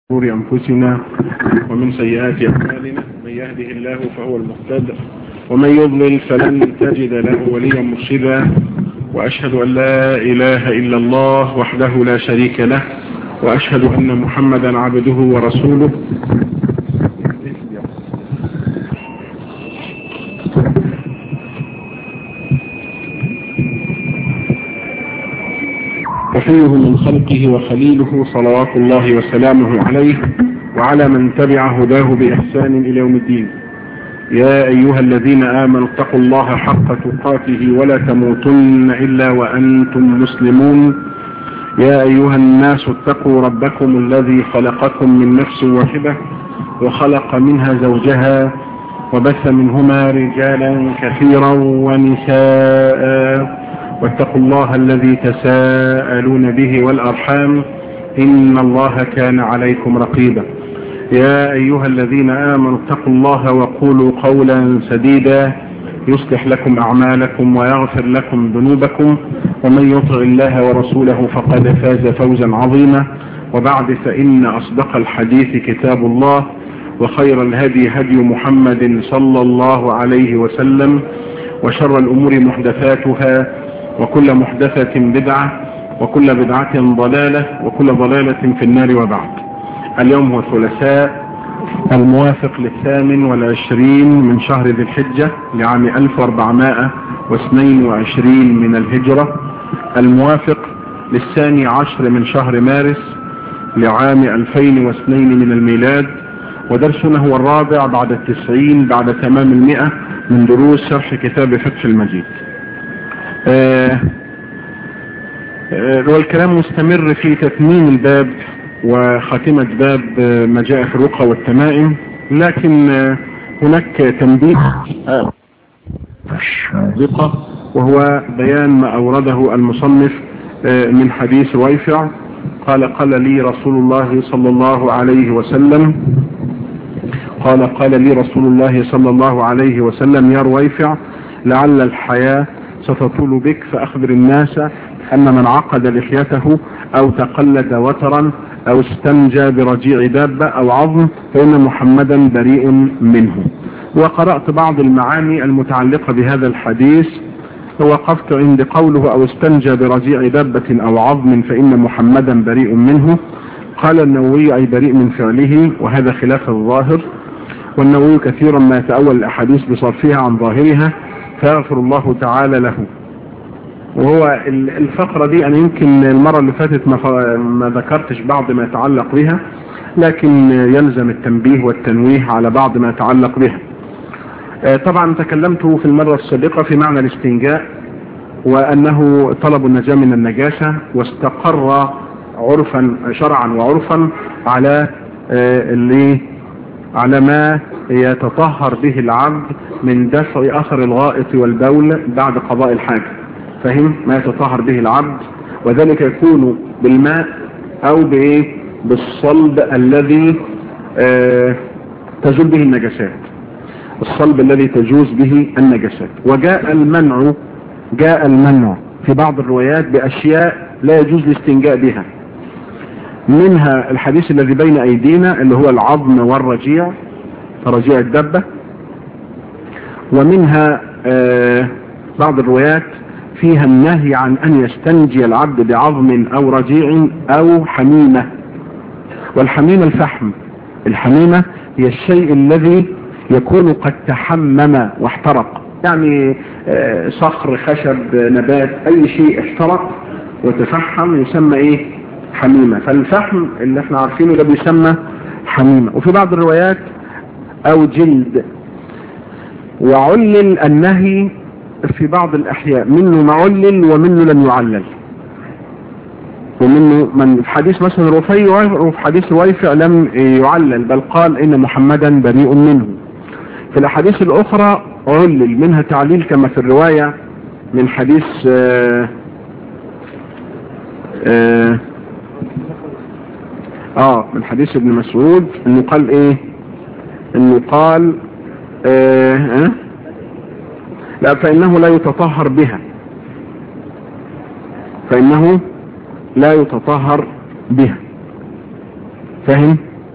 شرور أنفسنا ومن سيئات أعمالنا من يهده الله فهو المهتد ومن يضلل فلن تجد له وليا مرشدا وأشهد أن لا إله إلا الله وحده لا شريك له وأشهد أن محمدا عبده ورسوله وحيه من خلقه وخليله صلوات الله وسلامه عليه وعلى من تبع هداه بإحسان إلى يوم الدين يا أيها الذين آمنوا اتقوا الله حق تقاته ولا تموتن إلا وأنتم مسلمون يا أيها الناس اتقوا ربكم الذي خلقكم من نفس واحدة وخلق منها زوجها وبث منهما رجالا كثيرا ونساء واتقوا الله الذي تساءلون به والأرحام إن الله كان عليكم رقيبا يا أيها الذين آمنوا اتقوا الله وقولوا قولا سديدا يصلح لكم أعمالكم ويغفر لكم ذنوبكم ومن يطع الله ورسوله فقد فاز فوزا عظيما وبعد فإن أصدق الحديث كتاب الله وخير الهدي هدي محمد صلى الله عليه وسلم وشر الأمور محدثاتها وكل محدثة بدعة وكل بدعة ضلالة وكل ضلالة في النار وبعد اليوم هو الثلاثاء الموافق للثامن والعشرين من شهر ذي الحجة لعام 1422 من الهجرة الموافق للثاني عشر من شهر مارس لعام 2002 من الميلاد ودرسنا هو الرابع بعد التسعين بعد تمام المئة من دروس شرح كتاب فتح المجيد آه آه والكلام مستمر في تثمين الباب وخاتمة باب آه ما جاء في الرقى والتمائم لكن هناك تنبيه ثقة وهو بيان ما أورده المصنف من حديث ويفع قال قال لي رسول الله صلى الله عليه وسلم قال قال لي رسول الله صلى الله عليه وسلم يا رويفع لعل الحياة ستطول بك فأخبر الناس أن من عقد لحيته أو تقلد وترا أو استنجى برجيع دابة أو عظم فإن محمدا بريء منه وقرأت بعض المعاني المتعلقة بهذا الحديث ووقفت عند قوله أو استنجى برجيع دابة أو عظم فإن محمدا بريء منه قال النووي أي بريء من فعله وهذا خلاف الظاهر والنووي كثيرا ما يتأول الأحاديث بصرفها عن ظاهرها فيغفر الله تعالى له وهو الفقرة دي أنا يمكن المرة اللي فاتت ما, ما ذكرتش بعض ما يتعلق بها لكن يلزم التنبيه والتنويه على بعض ما يتعلق بها طبعا تكلمت في المرة السابقة في معنى الاستنجاء وأنه طلب النجاة من النجاسة واستقر عرفا شرعا وعرفا على اللي على ما يتطهر به العبد من دفع أثر الغائط والبول بعد قضاء الحاجة فهم ما يتطهر به العبد وذلك يكون بالماء أو بإيه بالصلب الذي آه تزول به النجاسات الصلب الذي تجوز به النجاسات وجاء المنع جاء المنع في بعض الروايات بأشياء لا يجوز الاستنجاء بها منها الحديث الذي بين أيدينا اللي هو العظم والرجيع رجيع الدبة ومنها آه بعض الروايات فيها النهي عن أن يستنجي العبد بعظم أو رجيع أو حميمة والحميمة الفحم الحميمة هي الشيء الذي يكون قد تحمم واحترق يعني آه صخر خشب نبات أي شيء احترق وتفحم يسمى ايه حميمة فالفحم اللي احنا عارفينه ده بيسمى حميمة وفي بعض الروايات او جلد وعلل النهي في بعض الاحياء منه معلل ومنه لم يعلل ومنه من في حديث مثلا رفيع وفي حديث رويفع لم يعلل بل قال ان محمدا بريء منه في الاحاديث الاخرى علل منها تعليل كما في الرواية من حديث آه آه اه من حديث ابن مسعود انه قال ايه انه قال آه آه لا فانه لا يتطهر بها فانه لا يتطهر بها فهم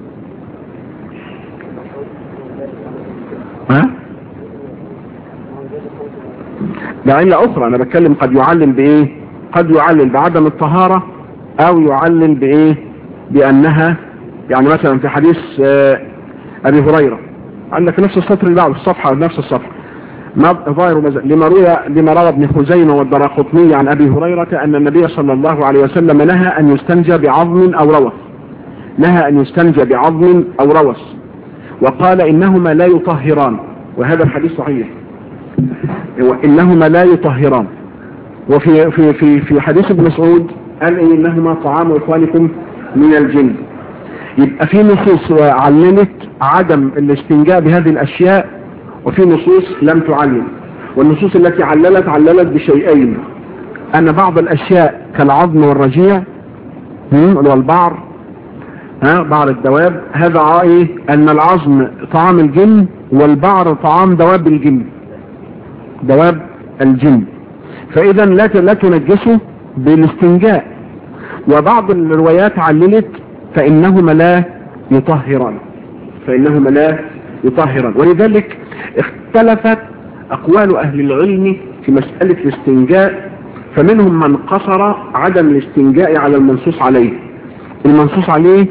ده علة اخرى انا بتكلم قد يعلل بايه قد يعلل بعدم الطهارة او يعلل بايه بانها يعني مثلا في حديث آه ابي هريرة عندك نفس السطر اللي بعده الصفحة نفس الصفحة ظاهر لما روى لما روى ابن خزيمة والدراقطني عن ابي هريرة ان النبي صلى الله عليه وسلم نهى ان يستنجى بعظم او روث نهى ان يستنجى بعظم او روث وقال انهما لا يطهران وهذا الحديث صحيح انهما لا يطهران وفي في في في حديث ابن مسعود قال إيه انهما طعام اخوانكم من الجن يبقى في نصوص علمت عدم الاستنجاء بهذه الاشياء وفي نصوص لم تعلم والنصوص التي عللت عللت بشيئين ان بعض الاشياء كالعظم والرجيع والبعر ها بعض الدواب هذا ايه ان العظم طعام الجن والبعر طعام دواب الجن دواب الجن فاذا لا لا تنجسه بالاستنجاء وبعض الروايات عللت فانهما لا يطهران فانهما لا يطهران ولذلك اختلفت اقوال اهل العلم في مسألة الاستنجاء فمنهم من قصر عدم الاستنجاء على المنصوص عليه المنصوص عليه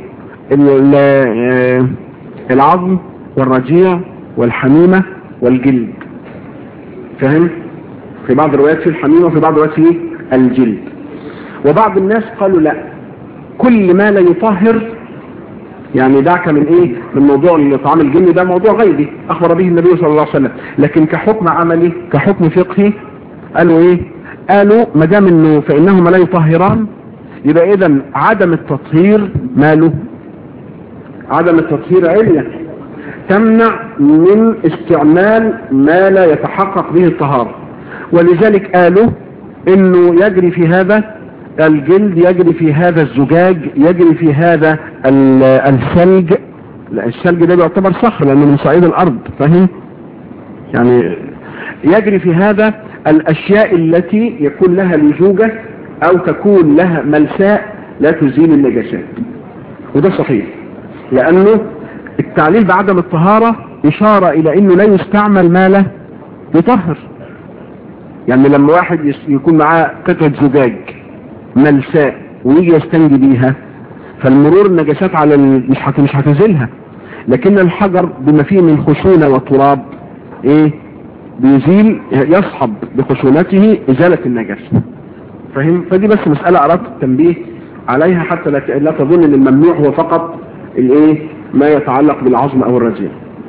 العظم والرجيع والحميمة والجلد فهم في بعض الروايات في الحميمة وفي بعض الروايات في الجلد وبعض الناس قالوا لا كل ما لا يطهر يعني دعك من ايه من موضوع طعام الجن ده موضوع غيبي اخبر به النبي صلى الله عليه وسلم لكن كحكم عملي كحكم فقهي قالوا ايه قالوا ما دام انه فانهما لا يطهران يبقى اذا عدم التطهير ماله عدم التطهير علة تمنع من استعمال ما لا يتحقق به الطهارة ولذلك قالوا انه يجري في هذا الجلد يجري في هذا الزجاج يجري في هذا الثلج لا الثلج ده يعتبر صخر لانه من صعيد الارض فاهم يعني يجري في هذا الاشياء التي يكون لها لزوجة او تكون لها ملساء لا تزيل النجاسات وده صحيح لانه التعليل بعدم الطهارة اشارة الى انه لا يستعمل ما لا يطهر يعني لما واحد يكون معاه قطعة زجاج ملساء ويجي يستنجي بيها فالمرور النجاسات على مش حت... مش هتزيلها لكن الحجر بما فيه من خشونة وتراب ايه بيزيل يصحب بخشونته ازالة النجاسة فهم فدي بس مسألة اردت التنبيه عليها حتى لا, لا تظن ان الممنوع هو فقط الايه ما يتعلق بالعظم او الرجيع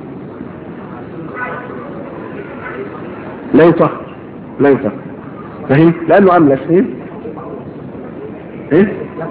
لا يطهر لا يطهر فهم لانه املس ايه ايه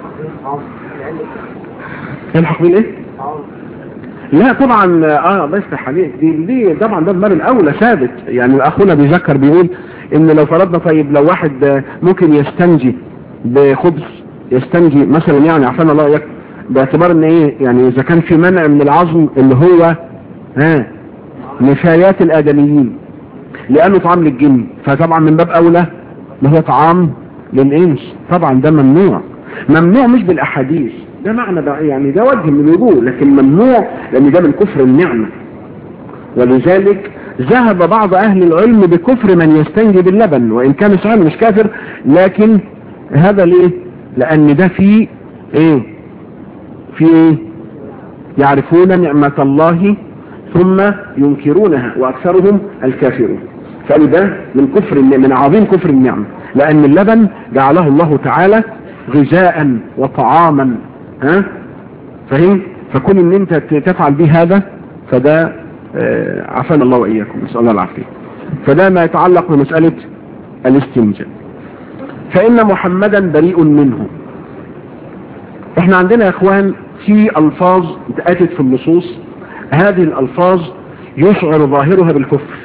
يلحق بيه ايه لا طبعا اه الله يفتح عليك دي دي طبعا ده المال الاولى ثابت يعني اخونا بيذكر بيقول ان لو فرضنا طيب لو واحد ممكن يستنجي بخبز يستنجي مثلا يعني عفانا الله يك باعتبار ان ايه يعني اذا كان في منع من العظم اللي هو ها نفايات الادميين لانه طعام للجن فطبعا من باب اولى اللي هو طعام للانس طبعا ده ممنوع ممنوع مش بالاحاديث ده معنى ده يعني ده وجه من الوجوه لكن ممنوع لان ده من كفر النعمة ولذلك ذهب بعض اهل العلم بكفر من يستنجي باللبن وان كان سؤال مش كافر لكن هذا ليه لان ده في ايه في ايه يعرفون نعمة الله ثم ينكرونها واكثرهم الكافرون فقالوا ده من كفر من عظيم كفر النعمة لان اللبن جعله الله تعالى غذاء وطعاما ها فهم فكون ان انت تفعل به هذا فده آه عفانا الله واياكم نسال الله العافيه فده ما يتعلق بمساله الاستنجاء فان محمدا بريء منه احنا عندنا يا اخوان في الفاظ اتت في النصوص هذه الالفاظ يشعر ظاهرها بالكفر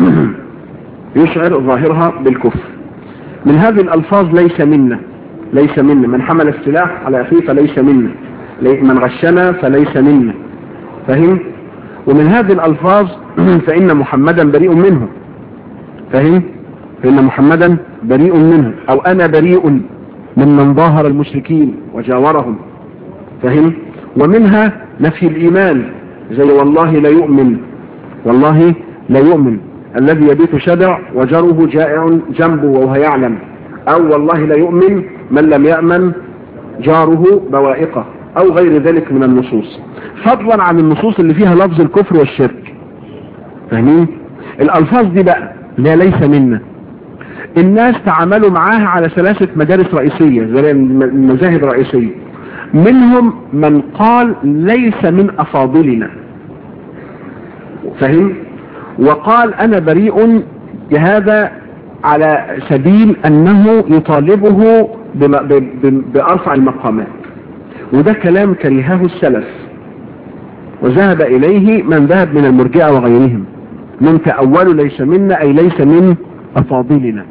يشعر ظاهرها بالكفر من هذه الالفاظ ليس منا ليس منا من حمل السلاح على اخيه فليس منا من غشنا فليس منا فهم ومن هذه الالفاظ فان محمدا بريء منه فهم فان محمدا بريء منه او انا بريء ممن ظاهر المشركين وجاورهم فهم ومنها نفي الايمان زي والله لا يؤمن والله لا يؤمن الذي يبيت شدع وجره جائع جنبه وهو يعلم او والله لا يؤمن من لم يأمن جاره بوائقه او غير ذلك من النصوص فضلا عن النصوص اللي فيها لفظ الكفر والشرك فاهمين الالفاظ دي بقى لا ليس منا الناس تعاملوا معاها على ثلاثة مدارس رئيسية زي المذاهب الرئيسية منهم من قال ليس من افاضلنا فهم وقال انا بريء بهذا على سبيل انه يطالبه بارفع المقامات وده كلام كرهه السلف وذهب اليه من ذهب من المرجئه وغيرهم من تأولوا ليس منا اي ليس من افاضلنا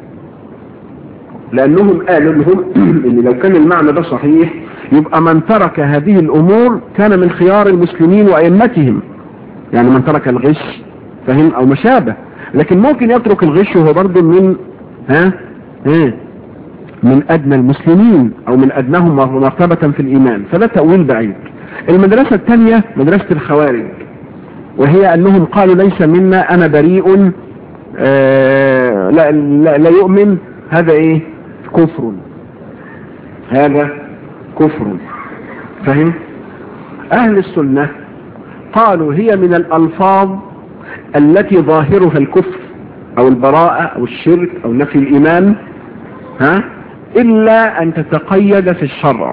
لانهم قالوا لهم ان لو كان المعنى ده صحيح يبقى من ترك هذه الامور كان من خيار المسلمين وائمتهم يعني من ترك الغش فهم او مشابه لكن ممكن يترك الغش وهو برضه من ها ها من ادنى المسلمين او من ادناهم مرتبة في الايمان فده تأويل بعيد المدرسة الثانية مدرسة الخوارج وهي انهم قالوا ليس منا انا بريء آه لا, لا, لا يؤمن هذا ايه كفر هذا كفر فهم اهل السنة قالوا هي من الالفاظ التي ظاهرها الكفر او البراءة او الشرك او نفي الايمان ها الا ان تتقيد في الشرع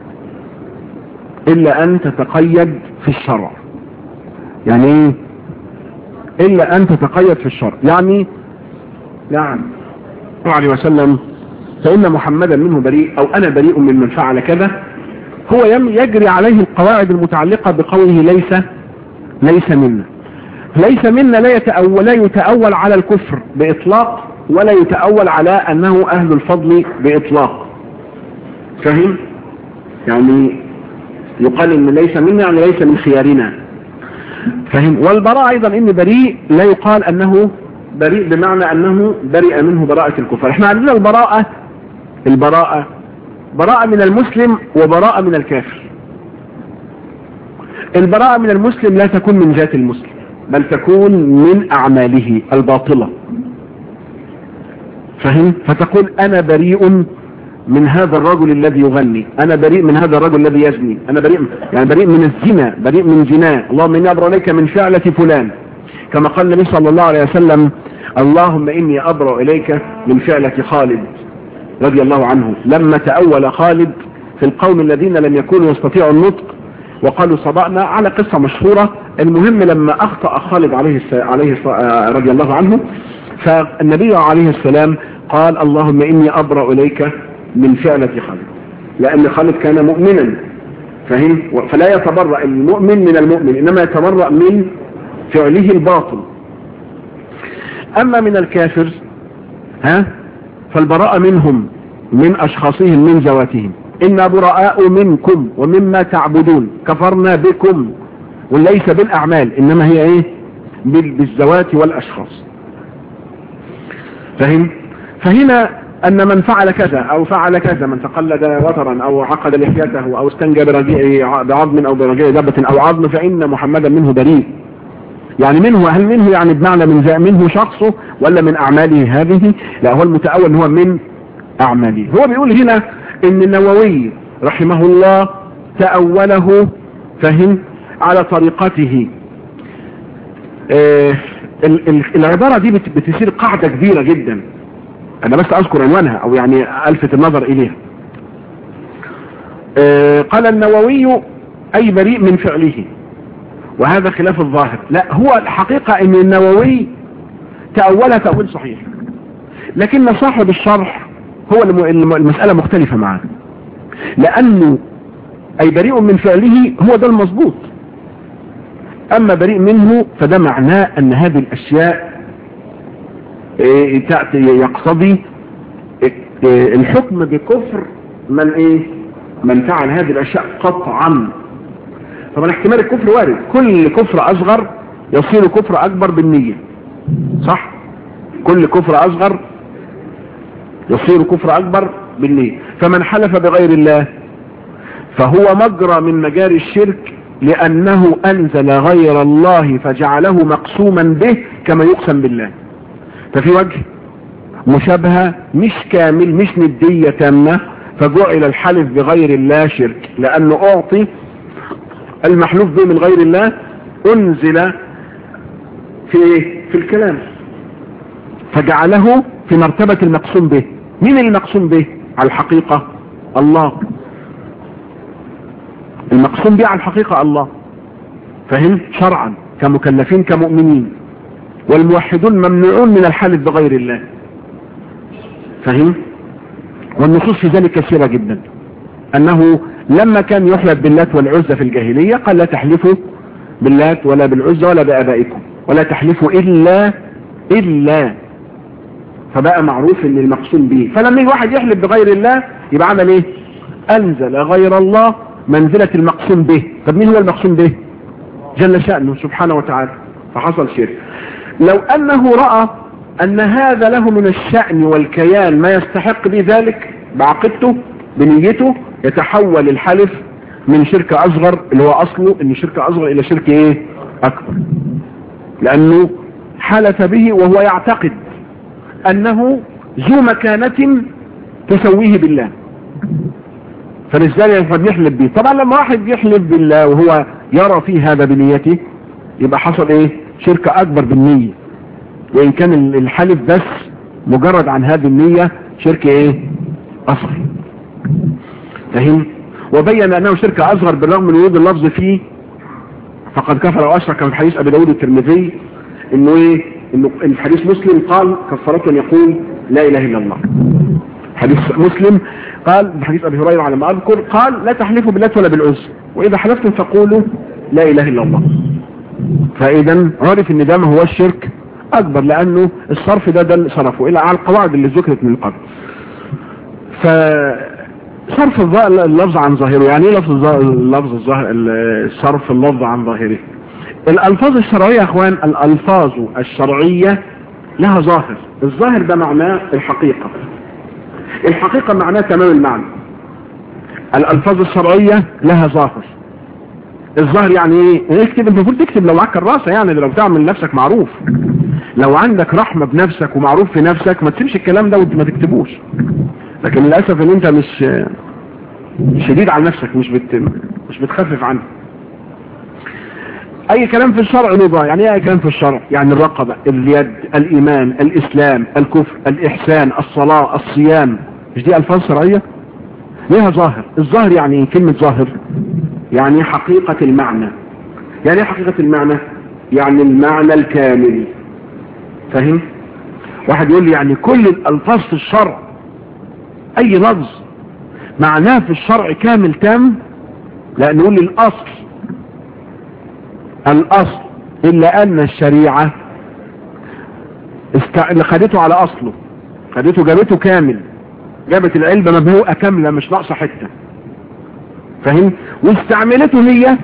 الا ان تتقيد في الشرع يعني ايه الا ان تتقيد في الشرع يعني نعم عليه وسلم فان محمدا منه بريء او انا بريء ممن فعل كذا هو يجري عليه القواعد المتعلقة بقوله ليس ليس منا ليس منا لا يتأول, لا يتأول على الكفر بإطلاق ولا يتأول على أنه أهل الفضل بإطلاق فهم يعني يقال إن ليس منا يعني ليس من خيارنا فهم والبراء أيضا إن بريء لا يقال أنه بريء بمعنى أنه برئ منه براءة الكفر احنا عندنا البراءة البراءة براءة من المسلم وبراءة من الكافر البراءة من المسلم لا تكون من ذات المسلم بل تكون من أعماله الباطلة فهم فتقول أنا بريء من هذا الرجل الذي يغني أنا بريء من هذا الرجل الذي يزني أنا بريء يعني بريء من الزنا بريء من زنا اللهم إني أبرأ إليك من فعلة فلان كما قال النبي صلى الله عليه وسلم اللهم إني أبرأ إليك من فعلة خالد رضي الله عنه لما تأول خالد في القوم الذين لم يكونوا يستطيعوا النطق وقالوا صدقنا على قصة مشهورة المهم لما أخطأ خالد عليه عليه رضي الله عنه فالنبي عليه السلام قال اللهم إني أبرأ إليك من فعلة خالد لأن خالد كان مؤمنا فهم فلا يتبرأ المؤمن من المؤمن إنما يتبرأ من فعله الباطل أما من الكافر ها فالبراءة منهم من أشخاصهم من ذواتهم إنا براء منكم ومما تعبدون كفرنا بكم وليس بالأعمال إنما هي إيه بالذوات والأشخاص فهم فهنا أن من فعل كذا أو فعل كذا من تقلد وترا أو عقد لحيته أو استنجى بعظم أو برجاء دبة أو عظم فإن محمدا منه بريء يعني منه هل منه يعني بمعنى من منه شخصه ولا من أعماله هذه لا هو المتأول هو من أعماله هو بيقول هنا ان النووي رحمه الله تأوله فهم على طريقته آه العبارة دي بتسير قاعدة كبيرة جدا انا بس اذكر عنوانها او يعني الفت النظر اليها آه قال النووي اي بريء من فعله وهذا خلاف الظاهر لا هو الحقيقة ان النووي تأولها تأويل صحيح لكن صاحب الشرح هو المسألة مختلفة معاه لأنه أي بريء من فعله هو ده المظبوط أما بريء منه فده معناه أن هذه الأشياء يقتضي الحكم بكفر من إيه من فعل هذه الأشياء قطعا طبعا احتمال الكفر وارد كل كفر أصغر يصير كفر أكبر بالنية صح كل كفر أصغر يصير كفر أكبر بالنية فمن حلف بغير الله فهو مجرى من مجاري الشرك لأنه أنزل غير الله فجعله مقسوما به كما يقسم بالله ففي وجه مشابهة مش كامل مش ندية تامة فجعل الحلف بغير الله شرك لأنه أعطي المحلوف به من غير الله أنزل في في الكلام فجعله في مرتبة المقسوم به مين المقسوم به على الحقيقة الله المقسوم به على الحقيقة الله فهم شرعا كمكلفين كمؤمنين والموحدون ممنوعون من الحلف بغير الله فهم والنصوص في ذلك كثيرة جدا انه لما كان يحلف باللات والعزة في الجاهلية قال لا تحلفوا باللات ولا بالعزة ولا بآبائكم ولا تحلفوا إلا إلا فبقى معروف ان المقسوم به فلما يجي واحد يحلف بغير الله يبقى عمل ايه انزل غير الله منزلة المقسوم به طب مين هو المقسوم به جل شأنه سبحانه وتعالى فحصل شرك لو انه رأى ان هذا له من الشأن والكيان ما يستحق به ذلك بعقيدته بنيته يتحول الحلف من شرك اصغر اللي هو اصله ان شرك اصغر الى شرك ايه اكبر لانه حلف به وهو يعتقد انه ذو مكانة تسويه بالله فلذلك قد يحلف به طبعا لما واحد يحلف بالله وهو يرى فيه هذا بنيته يبقى حصل ايه شرك اكبر بالنية وان كان الحلف بس مجرد عن هذه النية شرك ايه اصغر فهم وبين انه شرك اصغر بالرغم من وجود اللفظ فيه فقد كفر واشرك من حديث ابي داود الترمذي انه ايه انه الحديث مسلم قال كفرته ان يقول لا اله الا الله حديث مسلم قال بحديث ابي هريره على ما اذكر قال لا تحلفوا بالله ولا بالعز واذا حلفتم فقولوا لا اله الا الله فاذا عرف ان ده ما هو الشرك اكبر لانه الصرف ده ده اللي صرفه الى على القواعد اللي ذكرت من قبل ف صرف اللفظ عن ظاهره يعني ايه لفظ اللفظ الظاهر صرف اللفظ عن ظاهره الالفاظ الشرعية يا اخوان الالفاظ الشرعية لها ظاهر الظاهر ده معناه الحقيقة الحقيقة معناه تمام المعنى الالفاظ الشرعية لها ظاهر الظاهر يعني ايه اكتب انت المفروض تكتب لو معاك كراسة يعني لو تعمل نفسك معروف لو عندك رحمة بنفسك ومعروف في نفسك ما تسيبش الكلام ده وما تكتبوش لكن للأسف ان انت مش شديد على نفسك مش بت... مش بتخفف عنه اي كلام في الشرع له يعني ايه اي كلام في الشرع يعني الرقبة اليد الايمان الاسلام الكفر الاحسان الصلاة الصيام مش دي الفاظ شرعية ليها ظاهر الظاهر يعني ايه كلمة ظاهر يعني حقيقة المعنى يعني ايه حقيقة المعنى يعني المعنى الكامل فاهم واحد يقول لي يعني كل الالفاظ في الشرع اي لفظ معناه في الشرع كامل تام لا نقول الاصل الاصل الا ان الشريعة است... اللي خدته على اصله خدته جابته كامل جابت العلبة مبلوءة كاملة مش ناقصة حتة فاهم واستعملته هي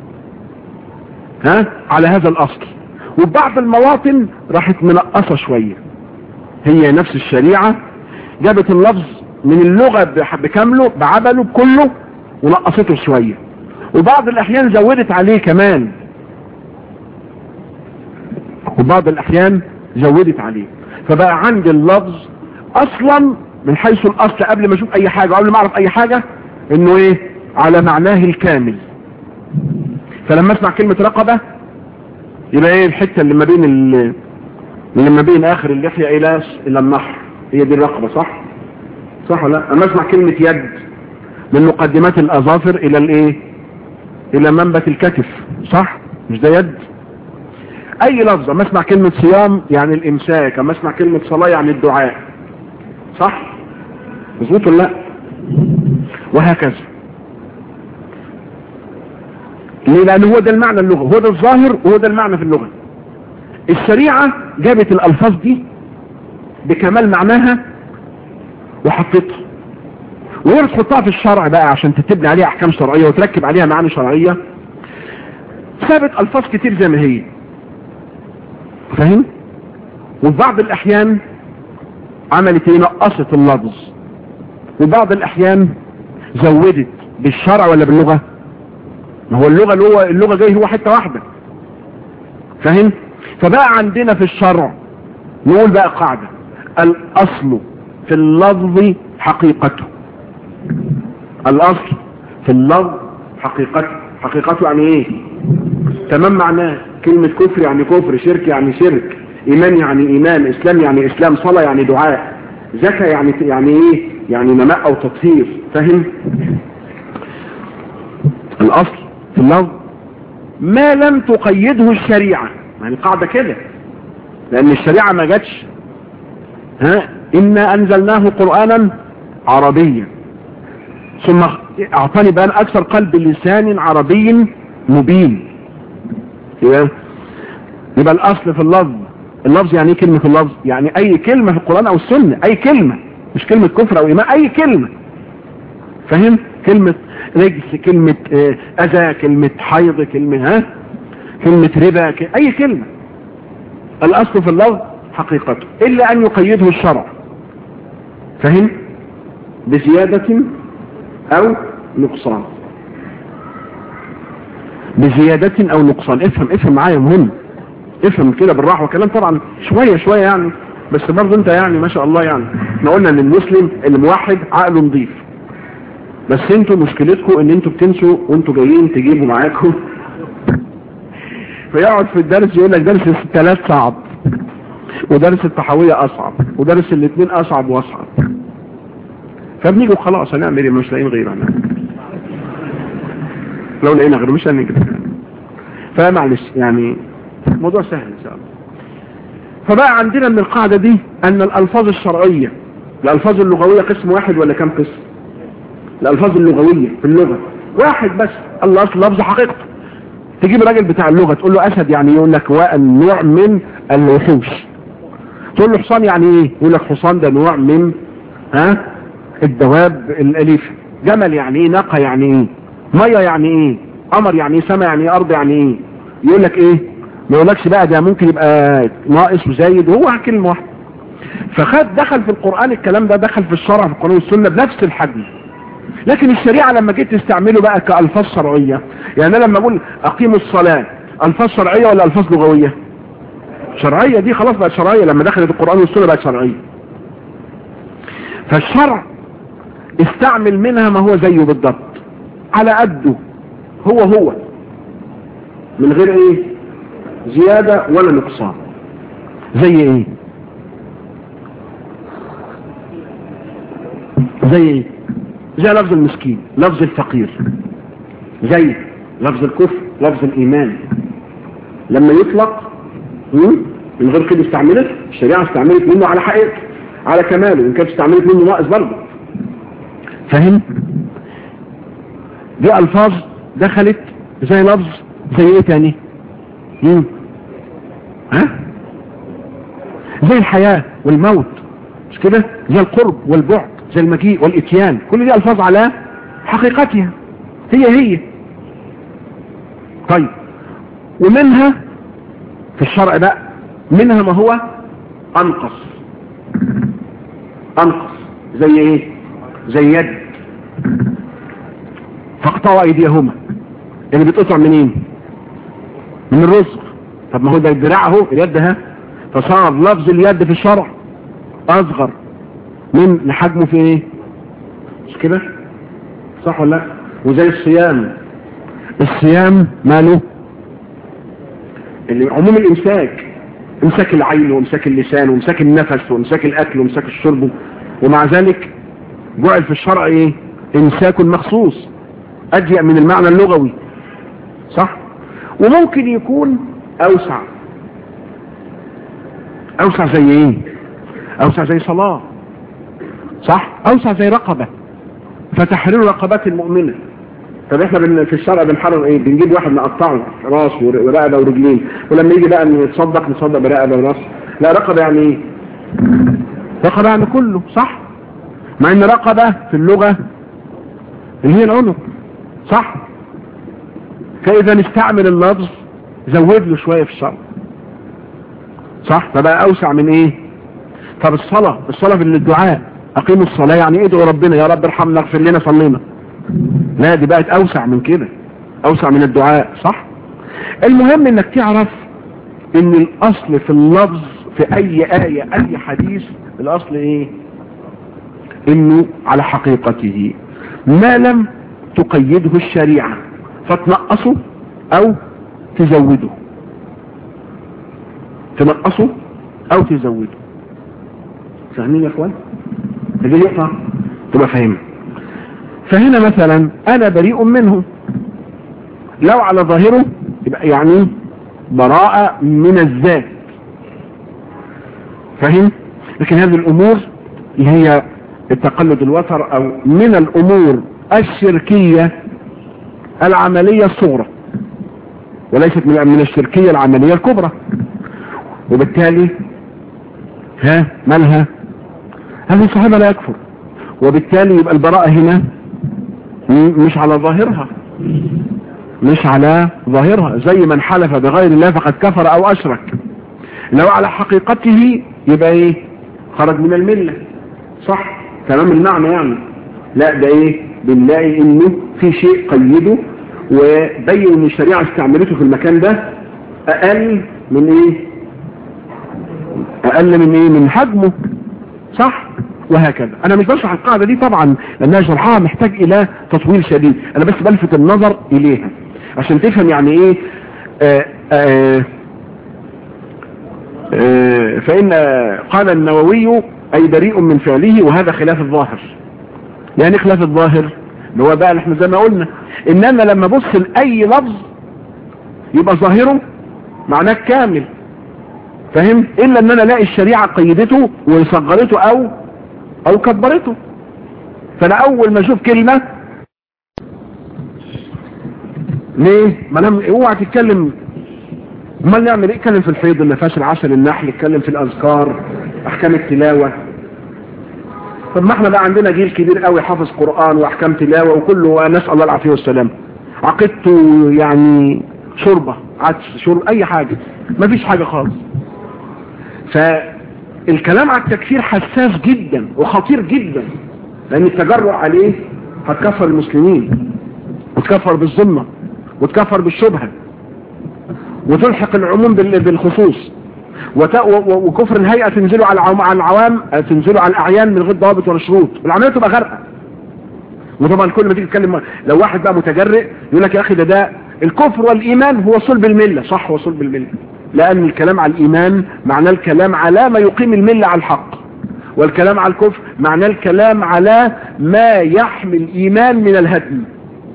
ها على هذا الاصل وبعض المواطن راحت منقصة شوية هي نفس الشريعة جابت اللفظ من اللغة بكامله بعبله بكله ونقصته شوية وبعض الاحيان زودت عليه كمان وبعض الاحيان زودت عليه فبقى عندي اللفظ اصلا من حيث الاصل قبل ما اشوف اي حاجة قبل ما اعرف اي حاجة انه ايه على معناه الكامل فلما اسمع كلمة رقبة يبقى ايه الحتة اللي ما بين اللي ما بين اخر اللحية الى الى النحر هي دي الرقبة صح صح ولا لا اما اسمع كلمة يد من مقدمات الاظافر الى الايه الى منبت الكتف صح مش ده يد اي لفظة ما اسمع كلمة صيام يعني الامساك اما اسمع كلمة صلاة يعني الدعاء صح مظبوط ولا لا وهكذا ليه لان هو ده المعنى اللغة هو ده الظاهر وهو ده المعنى في اللغة الشريعة جابت الالفاظ دي بكمال معناها وحطيتها وهي بتحطها في الشرع بقى عشان تتبني عليها احكام شرعية وتركب عليها معاني شرعية ثابت الفاظ كتير زي ما هي فاهم وفي بعض الاحيان عملت ايه نقصت اللفظ وبعض الاحيان زودت بالشرع ولا باللغة ما هو اللغة اللي هو اللغة جاي هو حتة واحدة فاهم فبقى عندنا في الشرع نقول بقى قاعدة الاصل في اللفظ حقيقته الاصل في اللفظ حقيقته حقيقته يعني ايه تمام معناه كلمة كفر يعني كفر شرك يعني شرك ايمان يعني ايمان اسلام يعني اسلام صلاة يعني دعاء زكاة يعني يعني ايه يعني نماء او تطهير فاهم الاصل في اللفظ ما لم تقيده الشريعة يعني قاعدة كده لان الشريعة ما جاتش ها انا انزلناه قرآنا عربيا ثم اعطاني بيان اكثر قلب لسان عربي مبين يبقى يبقى الاصل في اللفظ اللفظ يعني ايه كلمة اللفظ يعني اي كلمة في القرآن او السنة اي كلمة مش كلمة كفر او ايمان اي كلمة فاهم كلمة رجس كلمة اذى كلمة حيض كلمة ها كلمة ربا ك... اي كلمة الاصل في اللفظ حقيقته الا ان يقيده الشرع فهم بزيادة او نقصان بزيادة او نقصان افهم افهم معايا مهم افهم كده بالراحة وكلام طبعا شوية شوية يعني بس برضه انت يعني ما شاء الله يعني احنا قلنا ان المسلم الموحد عقله نظيف بس انتوا مشكلتكم ان انتوا بتنسوا وانتوا جايين تجيبوا معاكم فيقعد في الدرس يقول لك درس الثلاث صعب ودرس التحوية اصعب ودرس الاثنين اصعب واصعب فبنيجي خلاص هنعمل ايه مش لاقيين غيره لو لقينا غيره مش هنجي فمعلش يعني موضوع سهل ان شاء الله فبقى عندنا من القاعدة دي ان الالفاظ الشرعية الالفاظ اللغوية قسم واحد ولا كم قسم الالفاظ اللغوية في اللغة واحد بس الله اصل لفظ حقيقته تجيب الراجل بتاع اللغة تقول له اسد يعني يقول لك نوع من الوحوش تقول له حصان يعني ايه يقول لك حصان ده نوع من ها الدواب الاليفة جمل يعني ايه ناقة يعني ايه مية يعني ايه قمر يعني ايه سما يعني ايه ارض يعني ايه يقول لك ايه ما يقولكش بقى ده ممكن يبقى ناقص وزايد هو كلمة واحدة فخد دخل في القرآن الكلام ده دخل في الشرع في القرآن والسنة بنفس الحجم لكن الشريعة لما جيت تستعمله بقى كألفاظ شرعية يعني انا لما اقول اقيموا الصلاة الفاظ شرعية ولا الفاظ لغوية شرعية دي خلاص بقت شرعية لما دخلت القرآن والسنة بقت شرعية فالشرع استعمل منها ما هو زيه بالضبط على قده هو هو من غير ايه زيادة ولا نقصان زي ايه زي ايه زي لفظ المسكين لفظ الفقير زي لفظ الكفر لفظ الايمان لما يطلق من غير كده استعملت الشريعة استعملت منه على حقيقته على كماله ان كانت استعملت منه ناقص برضه فهم دي الفاظ دخلت زي لفظ زي ايه تاني مم. ها زي الحياة والموت مش كده زي القرب والبعد زي المجيء والاتيان كل دي الفاظ على حقيقتها هي هي طيب ومنها في الشرع بقى منها ما هو انقص انقص زي ايه زي يد فاقطعوا ايديهما اللي بتقطع منين من الرزق طب ما هو ده الدراع اهو اليد ها فصار لفظ اليد في الشرع اصغر من حجمه في ايه مش كده صح ولا لا وزي الصيام الصيام ماله اللي عموم الامساك امساك العين وامساك اللسان وامساك النفس وامساك الاكل وامساك الشرب ومع ذلك جعل في الشرع ايه امساك مخصوص اضيق من المعنى اللغوي صح وممكن يكون اوسع اوسع زي ايه اوسع زي صلاة صح اوسع زي رقبة فتحرير رقبات المؤمنة طب احنا بن في الشرع بنحرر ايه بنجيب واحد نقطعه راس ورقبة ورجلين ولما يجي بقى نتصدق نتصدق برقبة وراس لا رقبة يعني ايه رقبة يعني كله صح مع ان رقبة في اللغة اللي هي العنق صح فاذا نستعمل اللفظ زود له شوية في الشرع صح فبقى اوسع من ايه طب الصلاة الصلاة في الدعاء اقيموا الصلاة يعني ايه ادعوا ربنا يا رب ارحمنا اغفر لنا صلينا لا دي بقت اوسع من كده اوسع من الدعاء صح المهم انك تعرف ان الاصل في اللفظ في في اي آية اي حديث الاصل ايه انه على حقيقته ما لم تقيده الشريعة فتنقصه او تزوده تنقصه او تزوده فاهمين يا اخوان اللي يقطع تبقى فاهم فهنا مثلا انا بريء منه لو على ظاهره يبقى يعني براءة من الذات فاهم لكن هذه الامور اللي هي التقلد الوتر او من الامور الشركية العملية الصغرى وليست من من الشركية العملية الكبرى وبالتالي ها مالها هذه الصحابة لا يكفر وبالتالي يبقى البراءة هنا مش على ظاهرها مش على ظاهرها زي من حلف بغير الله فقد كفر او اشرك لو على حقيقته يبقى ايه خرج من الملة صح تمام المعنى يعني لا ده ايه بنلاقي انه في شيء قيده وبين ان الشريعة استعملته في المكان ده اقل من ايه اقل من ايه من حجمه صح وهكذا انا مش بشرح القاعدة دي طبعا لانها شرحها محتاج الى تطويل شديد انا بس بلفت النظر اليها عشان تفهم يعني ايه آآ آآ آآ فان قال النووي اي بريء من فعله وهذا خلاف الظاهر يعني خلاف الظاهر اللي هو بقى احنا زي ما قلنا ان انا لما ابص لاي لفظ يبقى ظاهره معناه كامل فاهم الا ان انا الاقي الشريعة قيدته وصغرته او او كبرته فانا اول ما اشوف كلمة ليه ما لم اوعى تتكلم امال نعمل ايه اتكلم في الحيض النفاس العسل النحل اتكلم في الاذكار احكام التلاوة طب ما احنا بقى عندنا جيل كبير قوي حافظ قرآن واحكام تلاوة وكله نسأل الله العافية والسلام عقيدته يعني شوربة عدس شرب اي حاجة ما فيش حاجة خالص فالكلام على التكفير حساس جدا وخطير جدا لان التجرؤ عليه هتكفر المسلمين وتكفر بالظلمة وتكفر بالشبهة وتلحق العموم بالخصوص وكفر الهيئة تنزله على العوام تنزله على الأعيان من غير ضوابط ولا شروط العملية تبقى غرقة وطبعا كل ما تيجي تتكلم لو واحد بقى متجرئ يقول لك يا أخي ده ده الكفر والإيمان هو صلب الملة صح هو صلب الملة لأن الكلام على الإيمان معناه الكلام على ما يقيم الملة على الحق والكلام على الكفر معناه الكلام على ما يحمي الإيمان من الهدم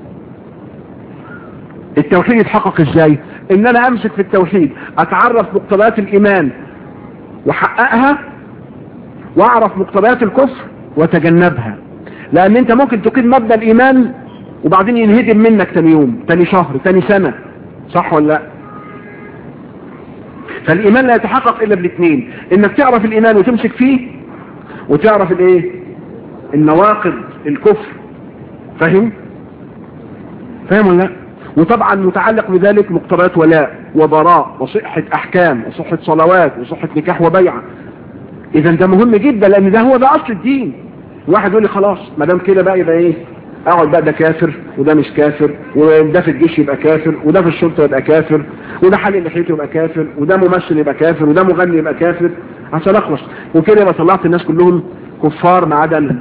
التوحيد يتحقق ازاي ان انا امسك في التوحيد اتعرف مقتضيات الايمان واحققها واعرف مقتضيات الكفر وتجنبها لان انت ممكن تقيم مبدا الايمان وبعدين ينهدم منك تاني يوم تاني شهر تاني سنة صح ولا لا فالايمان لا يتحقق الا بالاثنين انك تعرف الايمان وتمسك فيه وتعرف الايه النواقض الكفر فاهم فاهم ولا لا وطبعا متعلق بذلك مقتضيات ولاء وبراء وصحة احكام وصحة صلوات وصحة نكاح وبيعة اذا ده مهم جدا لان ده هو ده اصل الدين واحد يقول لي خلاص ما دام كده بقى يبقى ايه اقعد بقى ده كافر وده مش كافر وده في الجيش يبقى كافر وده في الشرطة يبقى كافر وده حل لحيته يبقى كافر وده ممثل يبقى كافر وده مغني يبقى كافر عشان اخلص وكده يبقى طلعت الناس كلهم كفار ما عدا انا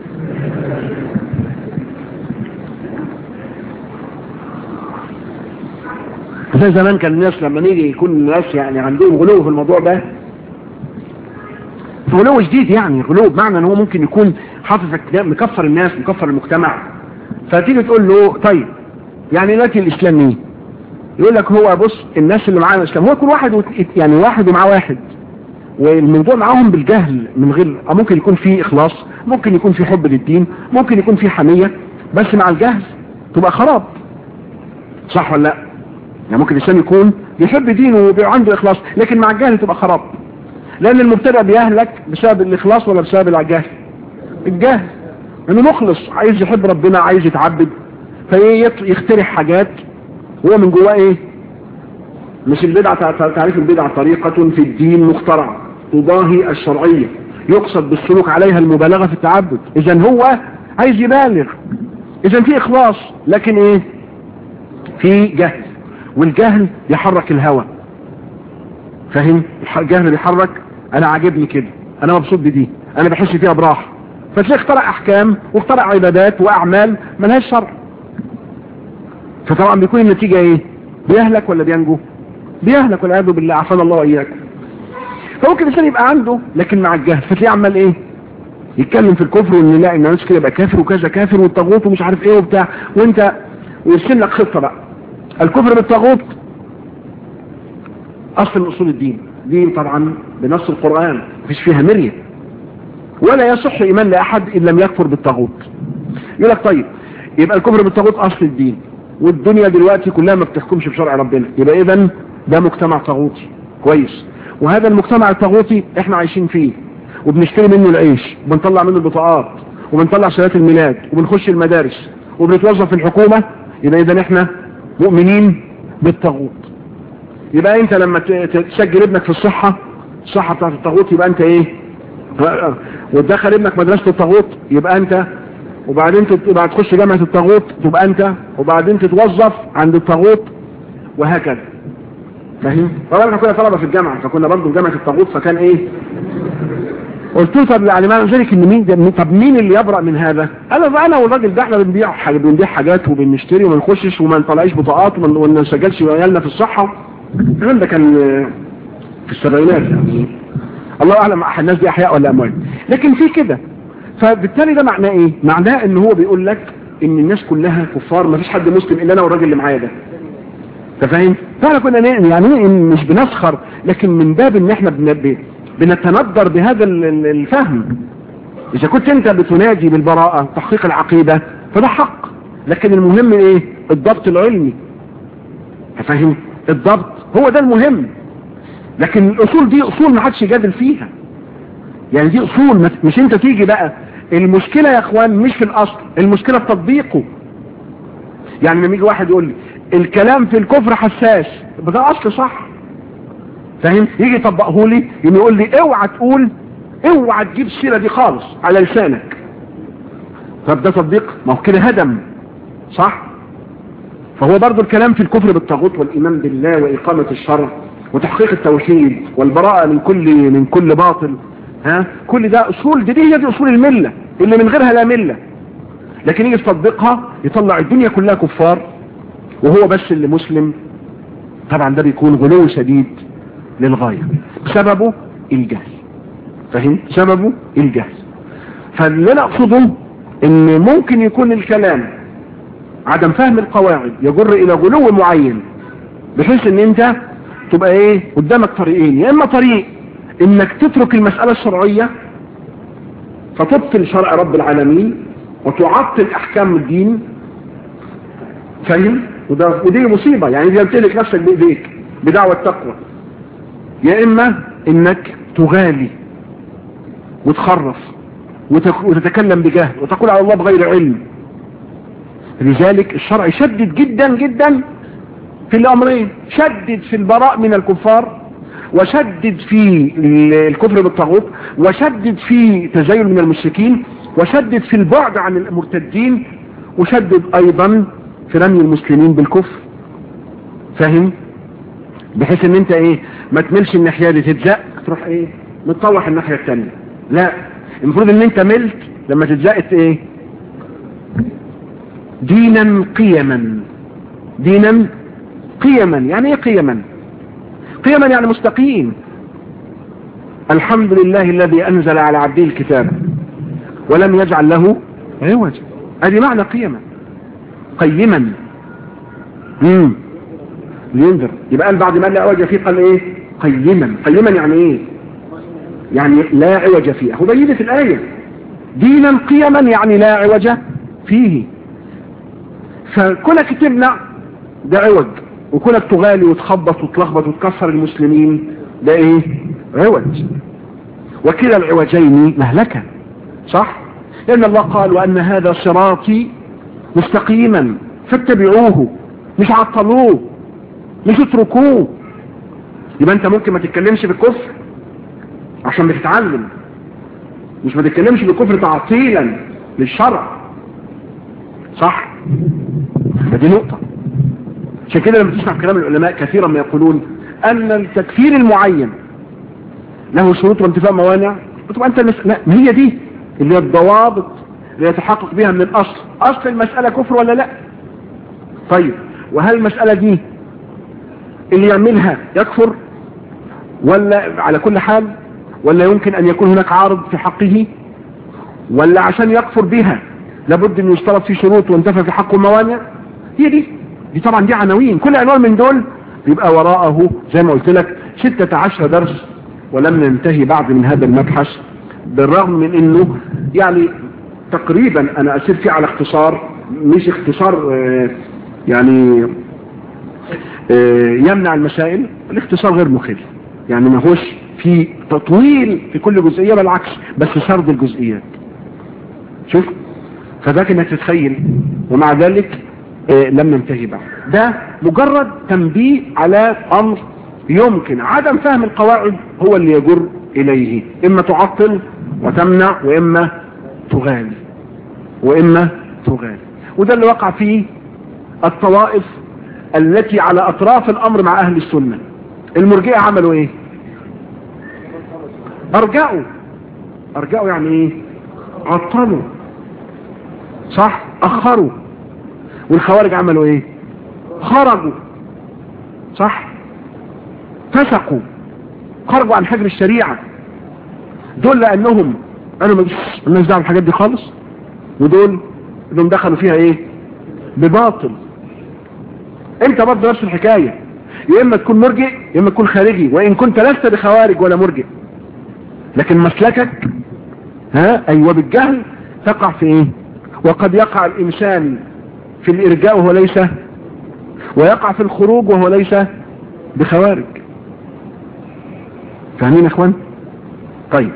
زي زمان كان الناس لما نيجي يكون الناس يعني عندهم غلو في الموضوع ده غلو جديد يعني غلو بمعنى ان هو ممكن يكون حافظ مكفر الناس مكفر المجتمع فتيجي تقول له طيب يعني دلوقتي الاسلام ايه يقول لك هو بص الناس اللي معانا الاسلام هو كل واحد يعني واحد ومعاه واحد والموضوع معاهم بالجهل من غير ممكن يكون فيه اخلاص ممكن يكون فيه حب للدين ممكن يكون فيه حمية بس مع الجهل تبقى خراب صح ولا لا يعني ممكن الانسان يكون بيحب دينه وبيبقى عنده اخلاص لكن مع الجهل تبقى خراب لان المبتدع بيهلك بسبب الاخلاص ولا بسبب الجهل الجهل انه مخلص عايز يحب ربنا عايز يتعبد فيخترع حاجات هو من جواه ايه مش البدعة تعريف البدعة طريقة في الدين مخترعة تضاهي الشرعية يقصد بالسلوك عليها المبالغة في التعبد اذا هو عايز يبالغ اذا في اخلاص لكن ايه في جهل والجهل يحرك الهوى فاهم الجهل بيحرك انا عاجبني كده انا مبسوط بدي انا بحس فيها براحه فتلاقي اخترع احكام واخترع عبادات واعمال ملهاش شرع فطبعا بيكون النتيجه ايه بيهلك ولا بينجو بيهلك والعياذ بالله عافانا الله واياكم فممكن الانسان يبقى عنده لكن مع الجهل فتلاقيه عمال ايه يتكلم في الكفر وان لا ان الناس كده يبقى كافر وكذا كافر والطاغوت ومش عارف ايه وبتاع وانت ويرسم لك خطه بقى الكفر بالطاغوت اصل من اصول الدين دين طبعا بنص القران مفيش فيها مريه ولا يصح ايمان لاحد ان لم يكفر بالطاغوت يقول لك طيب يبقى الكفر بالطاغوت اصل الدين والدنيا دلوقتي كلها ما بتحكمش بشرع ربنا يبقى اذا ده مجتمع طاغوتي كويس وهذا المجتمع الطاغوتي احنا عايشين فيه وبنشتري منه العيش وبنطلع منه البطاقات وبنطلع شهادات الميلاد وبنخش المدارس وبنتوظف في الحكومة يبقى اذا احنا مؤمنين بالطاغوت يبقى انت لما تسجل ابنك في الصحة الصحة بتاعت الطاغوت يبقى انت ايه وتدخل ابنك مدرسة الطاغوت يبقى انت وبعدين تبقى تخش جامعة الطاغوت تبقى انت وبعدين تتوظف عند الطاغوت وهكذا فاهم طبعا احنا كنا طلبة في الجامعة فكنا برضه في جامعة الطاغوت فكان ايه قلت له طب يعني معنى ذلك ان مين ده طب مين اللي يبرأ من هذا انا انا والراجل ده احنا بنبيع حاجة بنبيع حاجات وبنشتري وما نخشش وما نطلعش بطاقات وما نسجلش عيالنا في الصحة الكلام ده كان في السبعينات يعني الله اعلم الناس دي احياء ولا اموات لكن في كده فبالتالي ده معناه ايه معناه ان هو بيقول لك ان الناس كلها كفار ما فيش حد مسلم الا انا والراجل اللي معايا ده انت فاهم فاحنا كنا يعني مش بنسخر لكن من باب ان احنا بن... بنتندر بهذا الفهم اذا كنت انت بتنادي بالبراءة تحقيق العقيدة فده حق لكن المهم ايه الضبط العلمي فاهم الضبط هو ده المهم لكن الاصول دي اصول ما حدش يجادل فيها يعني دي اصول مش انت تيجي بقى المشكلة يا اخوان مش في الاصل المشكلة في تطبيقه يعني لما يجي واحد يقول لي الكلام في الكفر حساس ده اصل صح فاهم يجي يطبقه لي يقول لي اوعى تقول اوعى تجيب السيره دي خالص على لسانك طب ده تطبيق ما هو كده هدم صح فهو برضو الكلام في الكفر بالطاغوت والايمان بالله واقامه الشرع وتحقيق التوحيد والبراءه من كل من كل باطل ها كل ده اصول دي, دي هي دي اصول المله اللي من غيرها لا مله لكن يجي تطبقها يطلع الدنيا كلها كفار وهو بس اللي مسلم طبعا ده بيكون غلو شديد للغاية سببه الجهل فهم سببه الجهل فاللي انا اقصده ان ممكن يكون الكلام عدم فهم القواعد يجر الى غلو معين بحيث ان انت تبقى ايه قدامك طريقين يا اما طريق انك تترك المسألة الشرعية فتبطل شرع رب العالمين وتعطل احكام الدين فاهم وده ودي مصيبة يعني دي تمتلك نفسك بايديك بدعوة التقوى يا اما انك تغالي وتخرف وتتكلم بجهل وتقول على الله بغير علم لذلك الشرع شدد جدا جدا في الامرين شدد في البراء من الكفار وشدد في الكفر بالطاغوت وشدد في تزين من المشركين وشدد في البعد عن المرتدين وشدد ايضا في رمي المسلمين بالكفر فاهم بحيث ان انت ايه ما تملش الناحية دي تتزق تروح ايه متطوح الناحية التانية لا المفروض ان انت ملت لما تتزقت ايه دينا قيما دينا قيما يعني ايه قيما قيما يعني مستقيم الحمد لله الذي انزل على عبده الكتاب ولم يجعل له عوجا ادي معنى قيما قيما امم لينذر يبقى قال بعد ما لا عوج فيه قال ايه قيما قيما يعني ايه يعني لا عوج فيه هو بينت الآية دينا قيما يعني لا عوج فيه فكونك تمنع ده عوج وكونك تغالي وتخبط وتلخبط وتكسر المسلمين ده ايه عوج وكلا العوجين مهلكة صح لأن الله قال وأن هذا صراطي مستقيما فاتبعوه مش عطلوه مش اتركوه يبقى انت ممكن ما تتكلمش بالكفر عشان بتتعلم مش ما تتكلمش بالكفر تعطيلا للشرع صح دي نقطة عشان كده لما تسمع كلام العلماء كثيرا ما يقولون ان التكفير المعين له شروط وانتفاء موانع تبقى انت المس... لا ما هي دي اللي هي الضوابط اللي يتحقق بها من الاصل اصل المسألة كفر ولا لا طيب وهل المسألة دي اللي يعملها يكفر ولا على كل حال ولا يمكن ان يكون هناك عارض في حقه ولا عشان يكفر بها لابد ان يشترط في شروط وانتفى في حقه موانع هي دي دي طبعا دي عناوين كل عنوان من دول بيبقى وراءه زي ما قلت لك 16 درس ولم ننتهي بعد من هذا المبحث بالرغم من انه يعني تقريبا انا اسير فيه على اختصار مش اختصار آه يعني آه يمنع المسائل الاختصار غير مخل يعني ما هوش في تطويل في كل جزئية بالعكس بس سرد الجزئيات شوف فذاك انك تتخيل ومع ذلك آه لم ننتهي بعد ده مجرد تنبيه على امر يمكن عدم فهم القواعد هو اللي يجر اليه اما تعطل وتمنع واما تغالي واما تغالي وده اللي وقع فيه الطوائف التي على اطراف الامر مع اهل السنة المرجئة عملوا ايه ارجعوا ارجعوا يعني ايه عطلوا صح اخروا والخوارج عملوا ايه خرجوا صح فسقوا خرجوا عن حجر الشريعة دول لانهم انا مالناش دعوه بالحاجات دي خالص ودول انهم دخلوا فيها ايه بباطل انت برضه نفس الحكايه يا اما تكون مرجئ يا اما تكون خارجي وان كنت لست بخوارج ولا مرجئ لكن مسلكك ها ايوه بالجهل تقع في ايه وقد يقع الانسان في الارجاء وهو ليس ويقع في الخروج وهو ليس بخوارج فاهمين يا اخوان طيب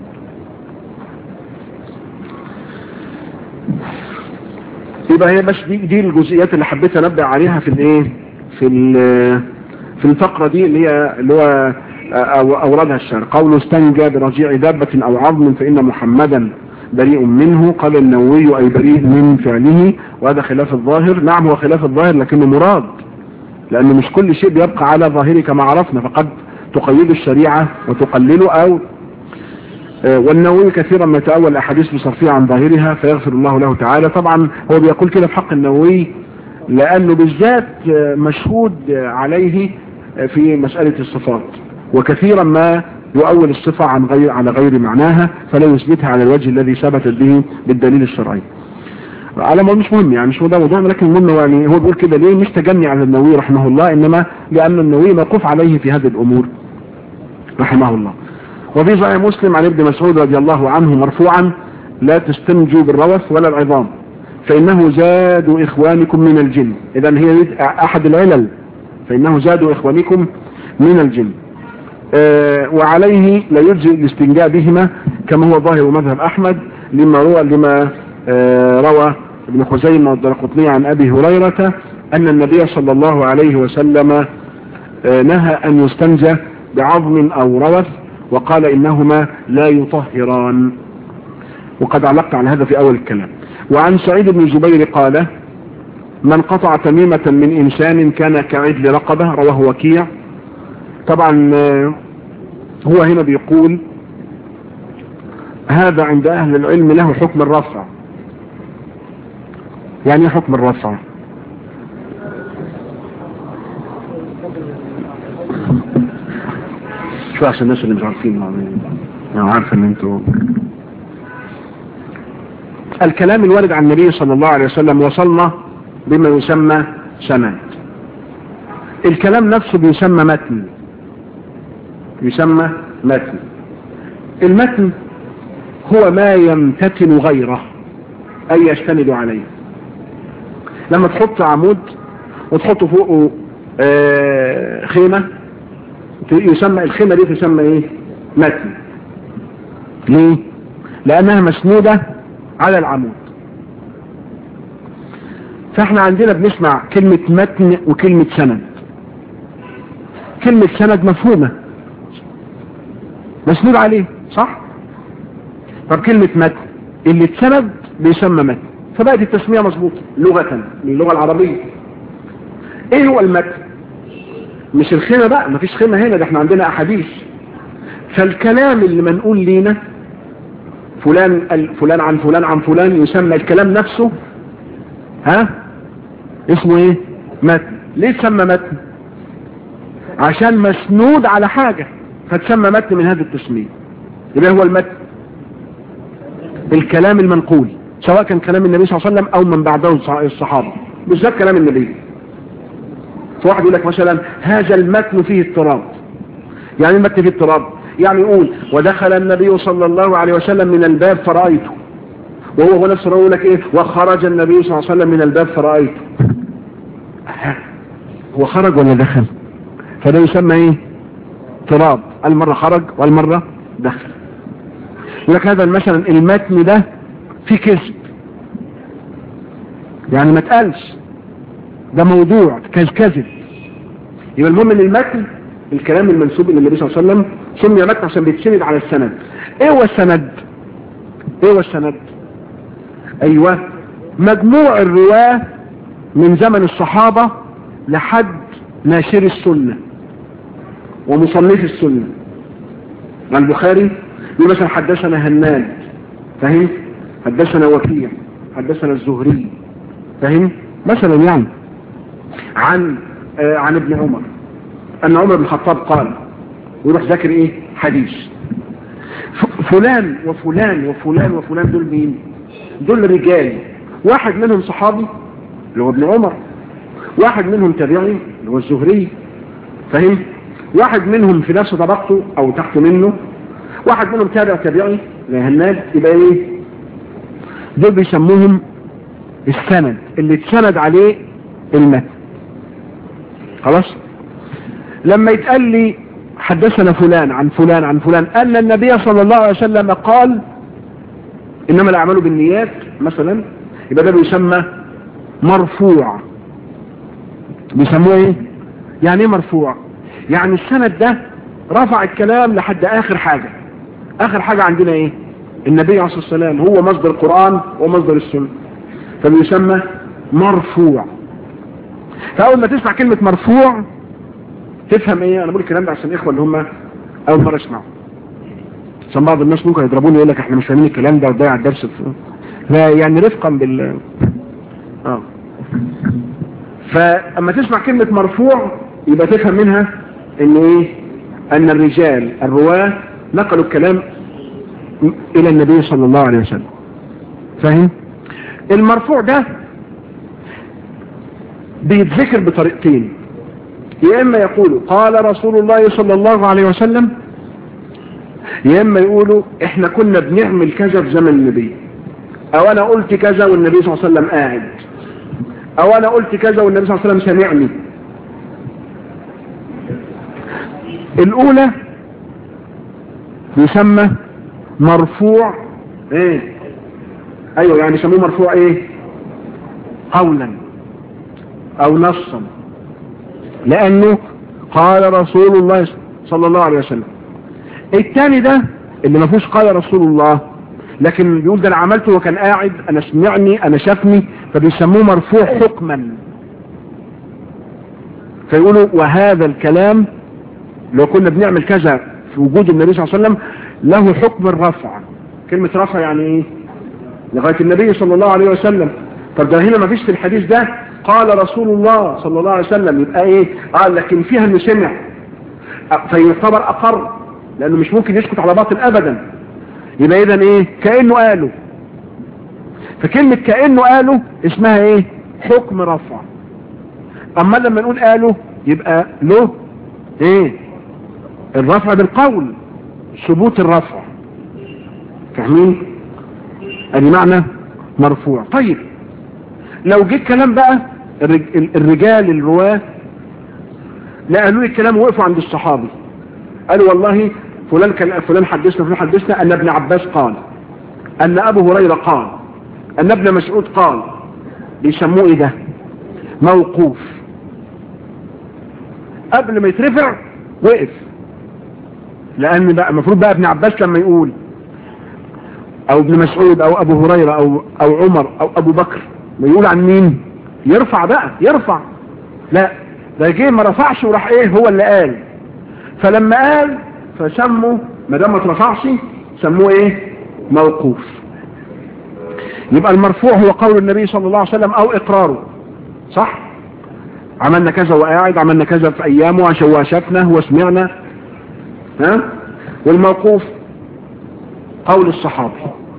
يبقى هي بس دي دي الجزئيات اللي حبيت انبه عليها في الايه في في الفقره دي اللي هي اللي هو أو اوردها الشعر قوله استنجى برجيع دابة او عظم فان محمدا بريء منه قال النووي اي بريء من فعله وهذا خلاف الظاهر نعم هو خلاف الظاهر لكنه مراد لان مش كل شيء بيبقى على ظاهره كما عرفنا فقد تقيد الشريعة وتقلله او والنووي كثيرا ما يتأول الأحاديث بصرفها عن ظاهرها فيغفر الله له تعالى طبعا هو بيقول كده في حق النووي لأنه بالذات مشهود عليه في مسألة الصفات وكثيرا ما يؤول الصفة عن غير على غير معناها فلا يثبتها على الوجه الذي ثبتت به بالدليل الشرعي على ما مش مهم يعني مش ده موضوعنا لكن المهم يعني هو بيقول كده ليه مش تجني على النووي رحمه الله انما لان النووي موقوف عليه في هذه الامور رحمه الله وفي صحيح مسلم عن ابن مسعود رضي الله عنه مرفوعا لا تستنجوا بالروث ولا العظام فإنه زاد إخوانكم من الجن إذا هي أحد العلل فإنه زاد إخوانكم من الجن آه وعليه لا يجزي الاستنجاء بهما كما هو ظاهر مذهب أحمد لما روى لما آه روى ابن خزيمة والدرقطني عن أبي هريرة أن النبي صلى الله عليه وسلم آه نهى أن يستنجى بعظم أو روث وقال إنهما لا يطهران وقد علقت عن هذا في أول الكلام وعن سعيد بن جبير قال من قطع تميمة من إنسان كان كعدل رقبة رواه وكيع طبعا هو هنا بيقول هذا عند أهل العلم له حكم الرفع يعني حكم الرفع شو عشان الناس اللي مش عارفين انا عارف ان انتوا الكلام الوارد عن النبي صلى الله عليه وسلم وصلنا بما يسمى سند الكلام نفسه بيسمى متن يسمى متن المتن هو ما يمتتن غيره اي يستند عليه لما تحط عمود وتحط فوقه آه خيمة يسمى الخيمة دي تسمى ايه متن ليه لانها مسنودة على العمود فاحنا عندنا بنسمع كلمة متن وكلمة سند كلمة سند مفهومة مسنود عليه صح طب كلمة متن اللي اتسند بيسمى متن فبقت التسمية مظبوطة لغة من اللغة العربية ايه هو المتن مش الخيمة بقى مفيش خيمة هنا ده احنا عندنا احاديث فالكلام اللي منقول لينا فلان فلان عن فلان عن فلان يسمى الكلام نفسه ها اسمه ايه متن ليه تسمى متن عشان مسنود على حاجة فتسمى متن من هذا التسمية يبقى هو المتن الكلام المنقول سواء كان كلام النبي صلى الله عليه وسلم او من بعده الصحابة بالذات كلام النبي فواحد يقول لك مثلا هذا المتن فيه اضطراب يعني المتن فيه اضطراب يعني يقول ودخل النبي صلى الله عليه وسلم من الباب فرأيته وهو هو نفسه يقول لك ايه وخرج النبي صلى الله عليه وسلم من الباب فرأيته هو خرج ولا دخل فده يسمى ايه اضطراب المرة خرج والمرة دخل يقول لك هذا مثلا المتن ده فيه كذب يعني ما تقالش ده موضوع كذب يبقى المهم ان المتن الكلام المنسوب الى النبي صلى الله عليه وسلم سمي متن عشان بيتسند على السند ايه هو السند ايه هو السند ايوه مجموع الرواه من زمن الصحابة لحد ناشر السنة ومصنف السنة البخاري يقول مثلا حدثنا هناد فاهم حدثنا وكيع حدثنا الزهري فاهم مثلا يعني عن آه عن ابن عمر ان عمر بن الخطاب قال ويروح ذاكر ايه حديث فلان وفلان وفلان وفلان دول مين دول رجال واحد منهم صحابي اللي هو ابن عمر واحد منهم تابعي اللي هو الزهري فاهم واحد منهم في نفس طبقته او تحت منه واحد منهم تابع تابعي لهناد يبقى ايه دول بيسموهم السند اللي اتسند عليه المتن خلاص لما يتقال لي حدثنا فلان عن فلان عن فلان ان النبي صلى الله عليه وسلم قال انما الاعمال بالنيات مثلا يبقى ده بيسمى مرفوع بيسموه ايه يعني ايه مرفوع يعني السند ده رفع الكلام لحد اخر حاجة اخر حاجة عندنا ايه النبي عليه الصلاة والسلام هو مصدر القرآن ومصدر السنة فبيسمى مرفوع فاول ما تسمع كلمة مرفوع تفهم ايه انا بقول الكلام ده عشان الاخوة اللي هم اول مرة يسمعوا عشان بعض الناس ممكن يضربوني يقول لك احنا مش فاهمين الكلام ده وضيع الدرس لا يعني رفقا بال اه فاما تسمع كلمة مرفوع يبقى تفهم منها ان ايه ان الرجال الرواة نقلوا الكلام الى النبي صلى الله عليه وسلم فاهم المرفوع ده بيتذكر بطريقتين يا اما يقولوا قال رسول الله صلى الله عليه وسلم يا اما يقولوا احنا كنا بنعمل كذا في زمن النبي او انا قلت كذا والنبي صلى الله عليه وسلم قاعد او انا قلت كذا والنبي صلى الله عليه وسلم سمعني الاولى يسمى مرفوع ايه ايوه يعني يسموه مرفوع ايه قولا او نصا لانه قال رسول الله صلى الله عليه وسلم الثاني ده اللي ما فيهوش قال رسول الله لكن بيقول ده انا عملته وكان قاعد انا سمعني انا شافني فبيسموه مرفوع حكما فيقولوا وهذا الكلام لو كنا بنعمل كذا في وجود النبي صلى الله عليه وسلم له حكم الرفع كلمة رفع يعني ايه لغاية النبي صلى الله عليه وسلم طب ده هنا ما فيش في الحديث ده قال رسول الله صلى الله عليه وسلم يبقى ايه قال لكن فيها انه سمع فيعتبر اقر لانه مش ممكن يسكت على باطل ابدا يبقى اذا ايه كأنه قاله فكلمة كأنه قاله اسمها ايه حكم رفع اما لما نقول قاله يبقى له ايه الرفع بالقول ثبوت الرفع فاهمين ادي معنى مرفوع طيب لو جه الكلام بقى الرجال الرواه لا قالوا لي الكلام وقفوا عند الصحابي قالوا والله فلان كان فلان حدثنا فلان حدثنا ان ابن عباس قال ان ابو هريره قال ان ابن مسعود قال بيسموه ايه ده موقوف قبل ما يترفع وقف لان بقى المفروض بقى ابن عباس لما يقول او ابن مسعود او ابو هريره او او عمر او ابو بكر ما يقول عن مين يرفع بقى يرفع لا ده جه ما رفعش وراح ايه هو اللي قال فلما قال فسموا ما دام ما اترفعش سموه ايه موقوف يبقى المرفوع هو قول النبي صلى الله عليه وسلم او اقراره صح عملنا كذا وقاعد عملنا كذا في ايامه وشفنا وسمعنا ها والموقوف قول الصحابي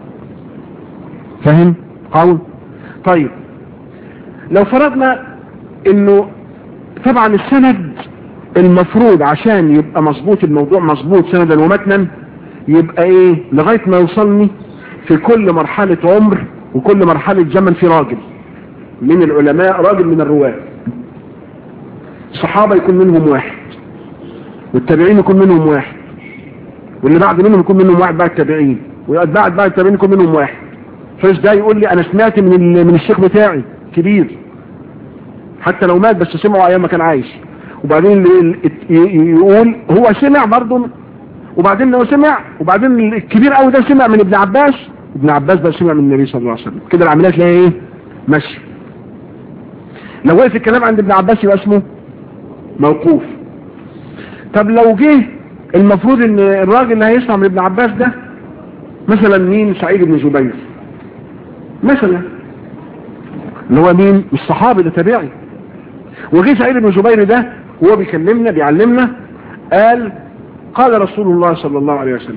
فهم قول طيب لو فرضنا انه طبعا السند المفروض عشان يبقى مظبوط الموضوع مظبوط سندا ومتنا يبقى ايه لغاية ما يوصلني في كل مرحلة عمر وكل مرحلة زمن في راجل من العلماء راجل من الرواة الصحابة يكون منهم واحد والتابعين يكون منهم واحد واللي بعد منهم يكون منهم واحد بعد التابعين وبعد بعد التابعين يكون منهم واحد فايش ده يقول لي انا سمعت من من الشيخ بتاعي كبير حتى لو مات بس سمعه ايام ما كان عايش وبعدين يقول هو سمع برضه وبعدين لو سمع وبعدين الكبير قوي ده سمع من ابن عباس ابن عباس بقى سمع من النبي صلى الله عليه وسلم كده العمليه تلاقي ايه ماشي لو وقف الكلام عند ابن عباس يبقى اسمه موقوف طب لو جه المفروض ان الراجل اللي هيسمع من ابن عباس ده مثلا مين سعيد بن جبير مثلا اللي هو مين مش صحابي ده تابعي وجه سعيد بن جبير ده وهو بيكلمنا بيعلمنا قال قال رسول الله صلى الله عليه وسلم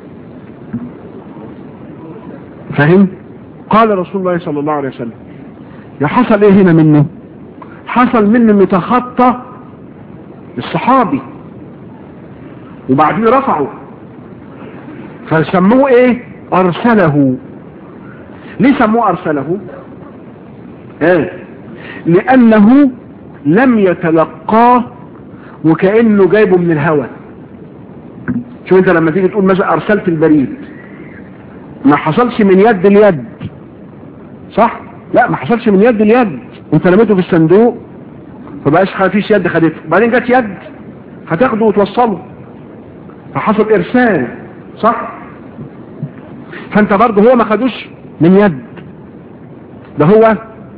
فهم قال رسول الله صلى الله عليه وسلم يا حصل ايه هنا منه حصل منه انه تخطى الصحابي وبعدين رفعه فسموه ايه ارسله ليه سموه ارسله ايه لانه لم يتلقاه وكأنه جايبه من الهوى شوف انت لما تيجي تقول مثلا ارسلت البريد ما حصلش من يد ليد صح لا ما حصلش من يد ليد انت رميته في الصندوق فبقاش فيش يد خدته بعدين جت يد هتاخده وتوصله فحصل ارسال صح فانت برضه هو ما خدوش من يد ده هو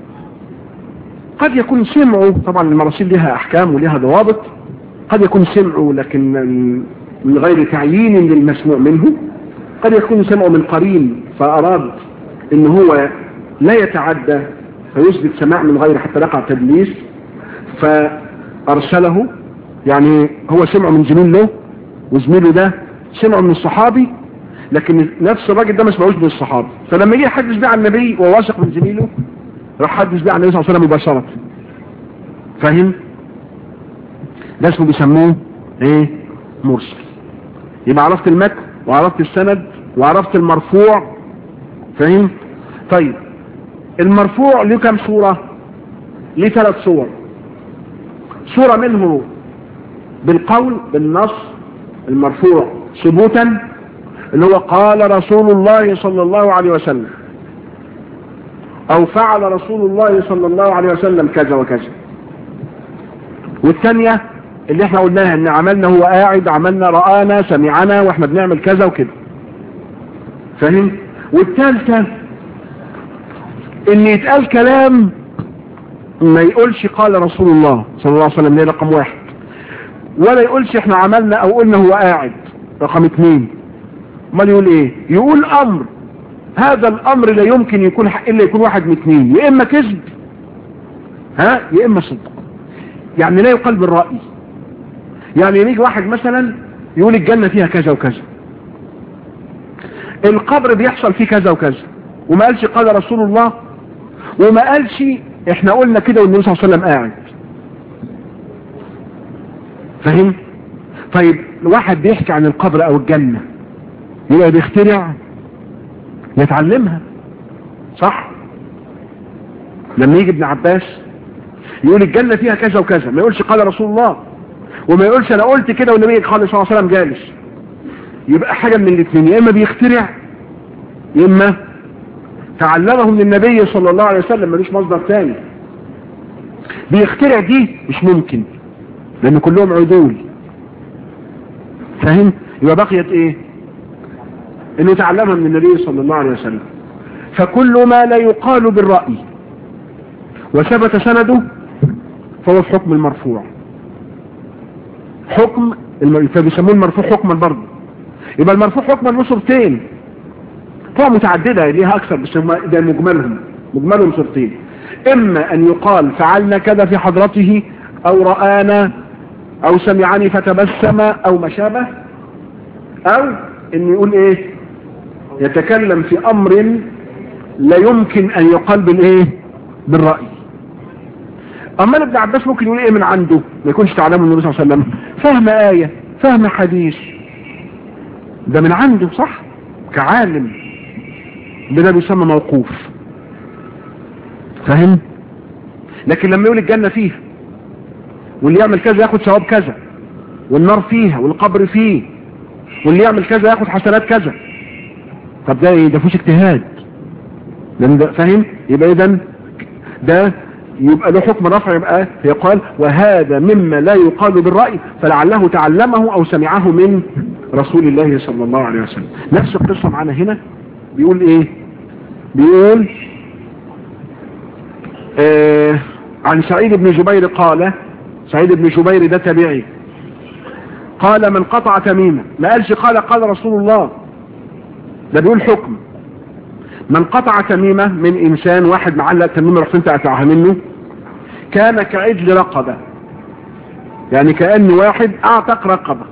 قد يكون سمعه طبعا المراسيل لها احكام ولها ضوابط قد يكون سمعه لكن من غير تعيين للمسموع منه قد يكون سمعه من قرين فاراد ان هو لا يتعدى فيثبت سماع من غير حتى يقع تدليس فارسله يعني هو سمعه من زميل له وزميله ده سمعه من الصحابي لكن نفس الراجل ده ما سمعوش من الصحابي فلما يجي يحدث بيه عن النبي وهو واثق من زميله راح حدث بيه عن النبي صلى الله عليه وسلم مباشرة فاهم ده اسمه بيسموه ايه مرسل يبقى عرفت المتن وعرفت السند وعرفت المرفوع فاهم طيب المرفوع له كم صورة ليه ثلاث صور صورة منه بالقول بالنص المرفوع ثبوتا اللي هو قال رسول الله صلى الله عليه وسلم او فعل رسول الله صلى الله عليه وسلم كذا وكذا والثانية اللي احنا قلناها ان عملنا هو قاعد عملنا رآنا سمعنا واحنا بنعمل كذا وكده فاهم والثالثة ان يتقال كلام ما يقولش قال رسول الله صلى الله عليه وسلم ده رقم واحد ولا يقولش احنا عملنا او قلنا هو قاعد رقم اثنين امال يقول ايه يقول امر هذا الامر لا يمكن يكون الا يكون واحد من اثنين يا اما كذب ها يا اما صدق يعني لا يقال بالرأي يعني يجي واحد مثلا يقول الجنة فيها كذا وكذا القبر بيحصل فيه كذا وكذا وما قالش قال رسول الله وما قالش احنا قلنا كده والنبي صلى الله عليه وسلم قاعد فاهم طيب واحد بيحكي عن القبر او الجنة يبقى بيخترع يتعلمها صح لما يجي ابن عباس يقول الجنة فيها كذا وكذا ما يقولش قال رسول الله وما يقولش انا قلت كده والنبي قال صلى الله عليه وسلم جالس يبقى حاجة من الاثنين يا اما بيخترع يا اما تعلمه من النبي صلى الله عليه وسلم ملوش مصدر ثاني بيخترع دي مش ممكن لان كلهم عدول فاهم يبقى بقيت ايه انه تعلمها من النبي صلى الله عليه وسلم فكل ما لا يقال بالرأي وثبت سنده فهو في حكم المرفوع حكم فبيسموه المرفوع حكما برضه يبقى المرفوع حكما له صورتين طبعا متعددة ليها اكثر بس هم ده مجملهم مجملهم صورتين اما ان يقال فعلنا كذا في حضرته او رآنا او سمعني فتبسم او ما شابه او ان يقول ايه يتكلم في امر لا يمكن ان يقال بالايه بالرأي اما ابن عباس ممكن يقول ايه من عنده ما يكونش تعلمه النبي صلى الله عليه وسلم فهم آية فهم حديث ده من عنده صح كعالم ده بيسمى موقوف فاهم لكن لما يقول الجنة فيها واللي يعمل كذا ياخد ثواب كذا والنار فيها والقبر فيه واللي يعمل كذا ياخد حسنات كذا طب ده ايه ده فيش اجتهاد لان ده فاهم يبقى اذا ده يبقى له حكم رفع يبقى يقال وهذا مما لا يقال بالرأي فلعله تعلمه او سمعه من رسول الله صلى الله عليه وسلم نفس القصة معنا هنا بيقول ايه بيقول آه عن سعيد بن جبير قال سعيد بن جبير ده تابعي قال من قطع تميمة ما قالش قال قال رسول الله ده بيقول حكم من قطع تميمة من انسان واحد معلق تميمة رحت انت قطعها منه كان كعجل رقبة يعني كأن واحد اعتق رقبة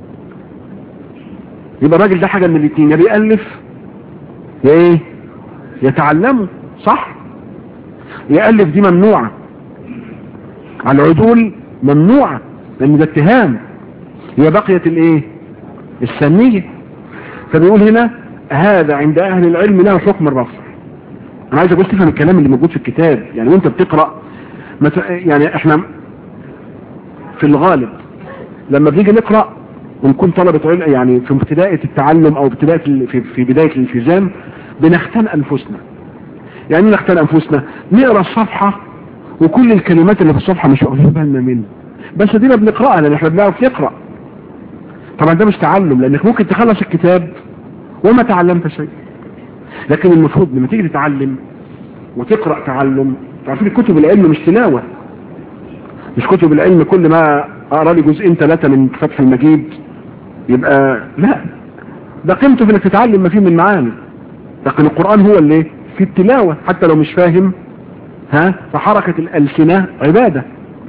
يبقى الراجل ده حاجة من الاثنين يا بيألف يا ايه يتعلمه صح يألف دي ممنوعة على العدول ممنوعة لان ده اتهام هي بقية الايه السنية فبيقول هنا هذا عند اهل العلم له حكم الرفع انا عايز اقول تفهم الكلام اللي موجود في الكتاب يعني وانت بتقرأ مت... يعني احنا في الغالب لما بنيجي نقرأ ونكون طلبة علم يعني في ابتدائة التعلم او ابتدائة في, في بداية الالتزام بنختن انفسنا يعني نختن انفسنا نقرأ الصفحة وكل الكلمات اللي في الصفحة مش واخدين بالنا منها بس دينا بنقرأها لان احنا بنعرف نقرأ طبعا ده مش تعلم لانك ممكن تخلص الكتاب وما تعلمت شيء لكن المفروض لما تيجي تتعلم وتقرأ تعلم تعرفين كتب العلم مش تلاوة مش كتب العلم كل ما اقرا لي جزئين ثلاثة من فتح المجيد يبقى لا ده قيمته في انك تتعلم ما فيه من معاني لكن القرآن هو اللي في التلاوة حتى لو مش فاهم ها فحركة الألسنة عبادة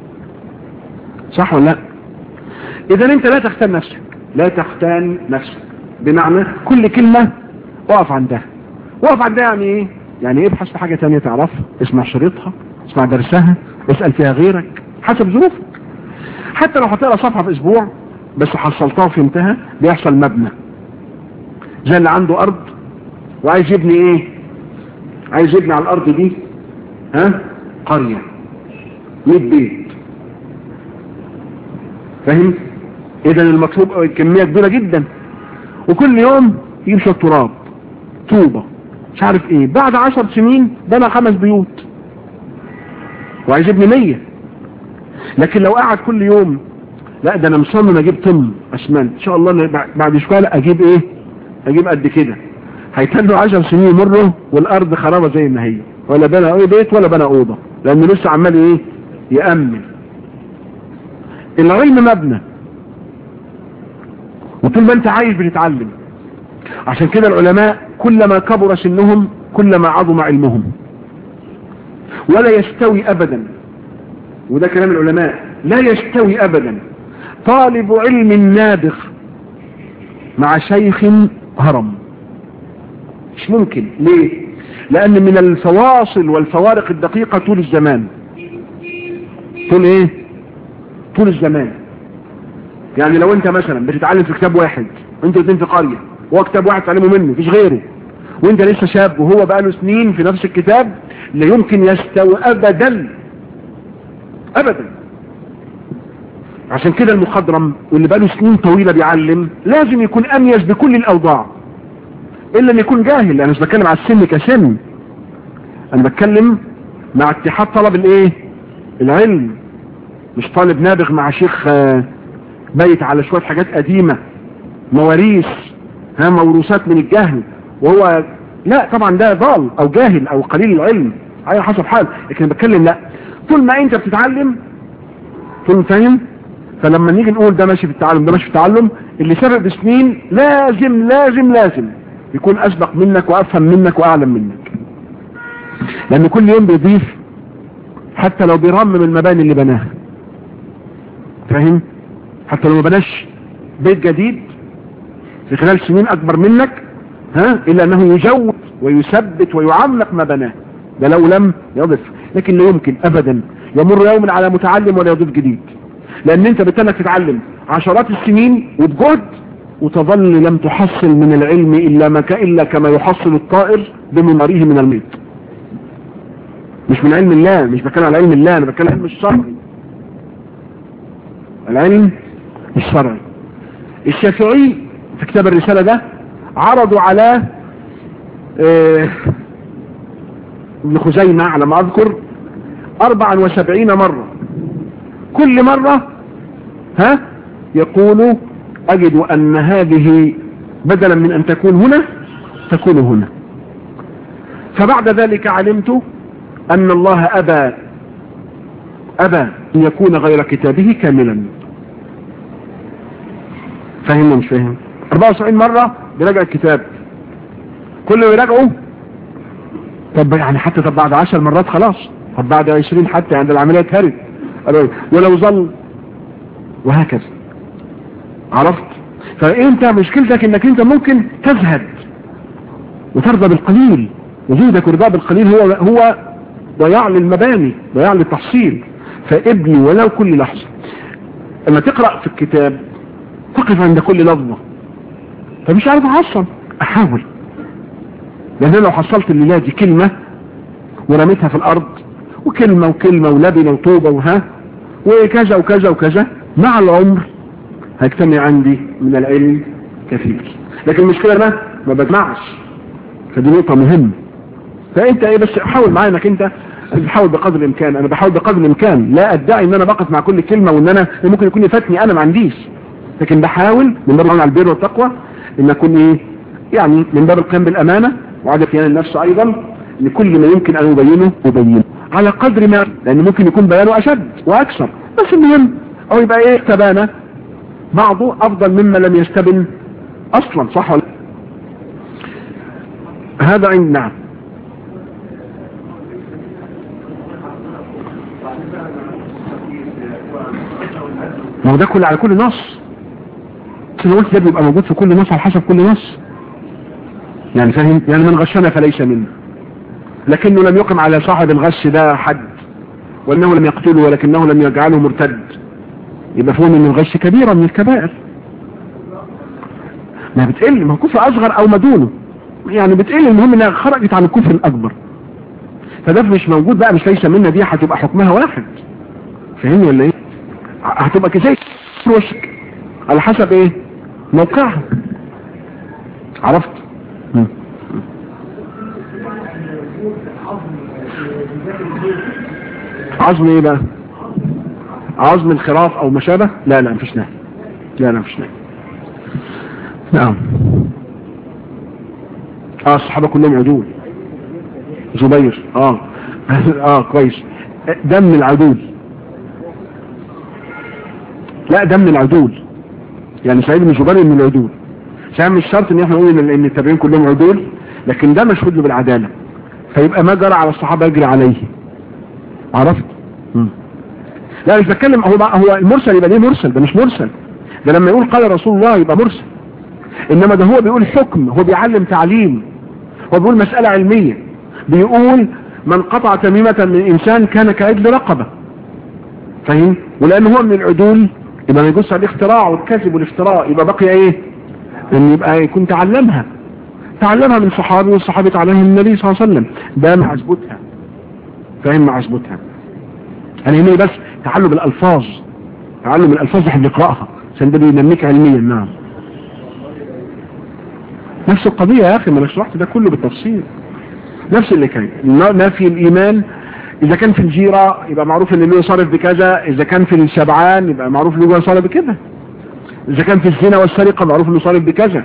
صح ولا لا اذا انت لا تختان نفسك لا تختان نفسك بمعنى كل كلمة اقف عندها اقف عندها يعني ايه يعني ابحث في حاجة تانية تعرفها اسمع شريطها اسمع درسها اسأل فيها غيرك حسب ظروفك حتى لو هتقرا صفحة في اسبوع بس حصلتها وفهمتها بيحصل مبنى زي اللي عنده ارض وعايز يبني ايه عايز يبني على الارض دي ها قرية 100 بيت فاهم اذا المطلوب كمية كبيرة جدا وكل يوم يجيب شوية تراب طوبة مش عارف ايه بعد عشر سنين بنى خمس بيوت وعايز يبني مية لكن لو قعد كل يوم لا ده انا مصمم اجيب طن اسمنت ان شاء الله بعد شويه لا اجيب ايه اجيب قد كده هيتنوا عشر سنين يمروا والارض خرابه زي ما هي ولا بنى ايه بيت ولا بنى اوضه لانه لسه عمال ايه يامن العلم مبنى وطول ما انت عايش بتتعلم عشان كده العلماء كلما كبر سنهم كلما عظم علمهم ولا يستوي ابدا وده كلام العلماء لا يستوي ابدا طالب علم نابغ مع شيخ هرم مش ممكن ليه لان من الفواصل والفوارق الدقيقة طول الزمان طول ايه طول الزمان يعني لو انت مثلا بتتعلم في كتاب واحد انت الاثنين في قرية هو كتاب واحد تعلمه منه مفيش غيره وانت لسه شاب وهو بقاله سنين في نفس الكتاب لا يمكن يستوي ابدا ابدا عشان كده المخضرم واللي بقاله سنين طويلة بيعلم لازم يكون اميز بكل الاوضاع الا ان يكون جاهل انا مش بتكلم على السن كسن انا بتكلم مع اتحاد طلب الايه العلم مش طالب نابغ مع شيخ بيت على شوية حاجات قديمة مواريث ها موروثات من الجهل وهو لا طبعا ده ضال او جاهل او قليل العلم على حسب حال لكن بتكلم لا طول ما انت بتتعلم طول فاهم فلما نيجي نقول ده ماشي في التعلم ده ماشي في التعلم اللي سبق بسنين لازم لازم لازم يكون اسبق منك وافهم منك واعلم منك لان كل يوم بيضيف حتى لو بيرمم المباني اللي بناها فاهم حتى لو ما بناش بيت جديد في خلال سنين اكبر منك ها الا انه يجود ويثبت ويعمق ما بناه ده لو لم يضف لكن لا يمكن ابدا يمر يوم على متعلم ولا يضيف جديد لان انت بتنك تتعلم عشرات السنين وبجهد وتظل لم تحصل من العلم الا ما الا كما يحصل الطائر بممره من الميت مش من علم الله مش بتكلم على علم الله انا بتكلم علم الشرعي العلم الشرعي الشافعي في كتاب الرسالة ده عرضوا على اه ابن خزيمة على ما اذكر اربعا وسبعين مرة كل مرة ها يقول اجد ان هذه بدلا من ان تكون هنا تكون هنا فبعد ذلك علمت ان الله ابى ابى ان يكون غير كتابه كاملا فاهم مش فاهم 74 مرة بيراجع الكتاب كله يراجعه طب يعني حتى طب بعد 10 مرات خلاص طب بعد 20 حتى عند العملية اتهرت ولو ظل وهكذا عرفت فانت مشكلتك انك انت ممكن تزهد وترضى بالقليل وجودك ورضا بالقليل هو هو ضياع للمباني ضياع للتحصيل فابني ولو كل لحظة لما تقرأ في الكتاب تقف عند كل لفظة فمش عارف احصل احاول لان لو حصلت الليلة دي كلمة ورميتها في الارض وكلمة وكلمة ولبنة وطوبة وها وكذا وكذا وكذا مع العمر هيجتمع عندي من العلم كثير لكن المشكلة ما ما بجمعش فدي نقطة مهمة فانت ايه بس حاول معايا انك انت بحاول بقدر الامكان انا بحاول بقدر الامكان لا ادعي ان انا بقف مع كل كلمة وان انا ممكن يكون يفاتني انا ما عنديش لكن بحاول من باب على البر والتقوى ان اكون ايه يعني من باب القيام بالامانة وعدم خيانة النفس ايضا لكل ما يمكن ان ابينه ابينه على قدر ما لان ممكن يكون بيانه اشد واكثر بس المهم او يبقى ايه تبانى بعضه افضل مما لم يستبن اصلا صح ولا هذا عند نعم ما هو ده كل على كل نص انا قلت ده بيبقى موجود في كل نص على حسب كل نص يعني فاهم يعني من غشنا فليس منه لكنه لم يقم على صاحب الغش ده حد وانه لم يقتله ولكنه لم يجعله مرتد يبقى فهم ان الغش كبيرة من الكبائر ما بتقل ما هو كفر اصغر او ما دونه يعني بتقل المهم انها خرجت عن الكفر الاكبر فده مش موجود بقى مش ليس منا دي هتبقى حكمها واحد فاهمني ولا ايه هتبقى كذلك وشك على حسب ايه موقعها عرفت م. عظم ايه بقى عظم الخراف او ما شابه لا لا مفيش نهي لا لا مفيش نهي نعم اه الصحابة كلهم عدول زبير اه اه كويس دم العدول لا دم العدول يعني سعيد بن جبير من العدول سعيد مش شرط ان احنا نقول ان ان التابعين كلهم عدول لكن ده مشهود له بالعدالة فيبقى ما جرى على الصحابة يجري عليه عرفت مم. لا مش بتكلم هو هو المرسل يبقى ليه مرسل ده مش مرسل ده لما يقول قال رسول الله يبقى مرسل انما ده هو بيقول حكم هو بيعلم تعليم هو بيقول مسألة علمية بيقول من قطع تميمة من انسان كان كعدل رقبة فاهم ولان هو من العدول يبقى ما يجوز عليه الاختراع والكذب والافتراء يبقى بقي ايه ان يبقى يكون تعلمها تعلمها من صحابي والصحابي تعلمها من النبي صلى الله عليه وسلم ده مع اثبتها فاهم مع اثبتها انا يهمني بس تعلم الالفاظ تعلم الالفاظ اللي احنا بنقراها عشان ده بينميك علميا نعم نفس القضية يا اخي ما انا شرحت ده كله بالتفصيل نفس اللي كان نفي الايمان اذا كان في الجيرة يبقى معروف ان له صارف بكذا اذا كان في الشبعان يبقى معروف له صارف بكذا اذا كان في الزنا والسرقة معروف انه صارف بكذا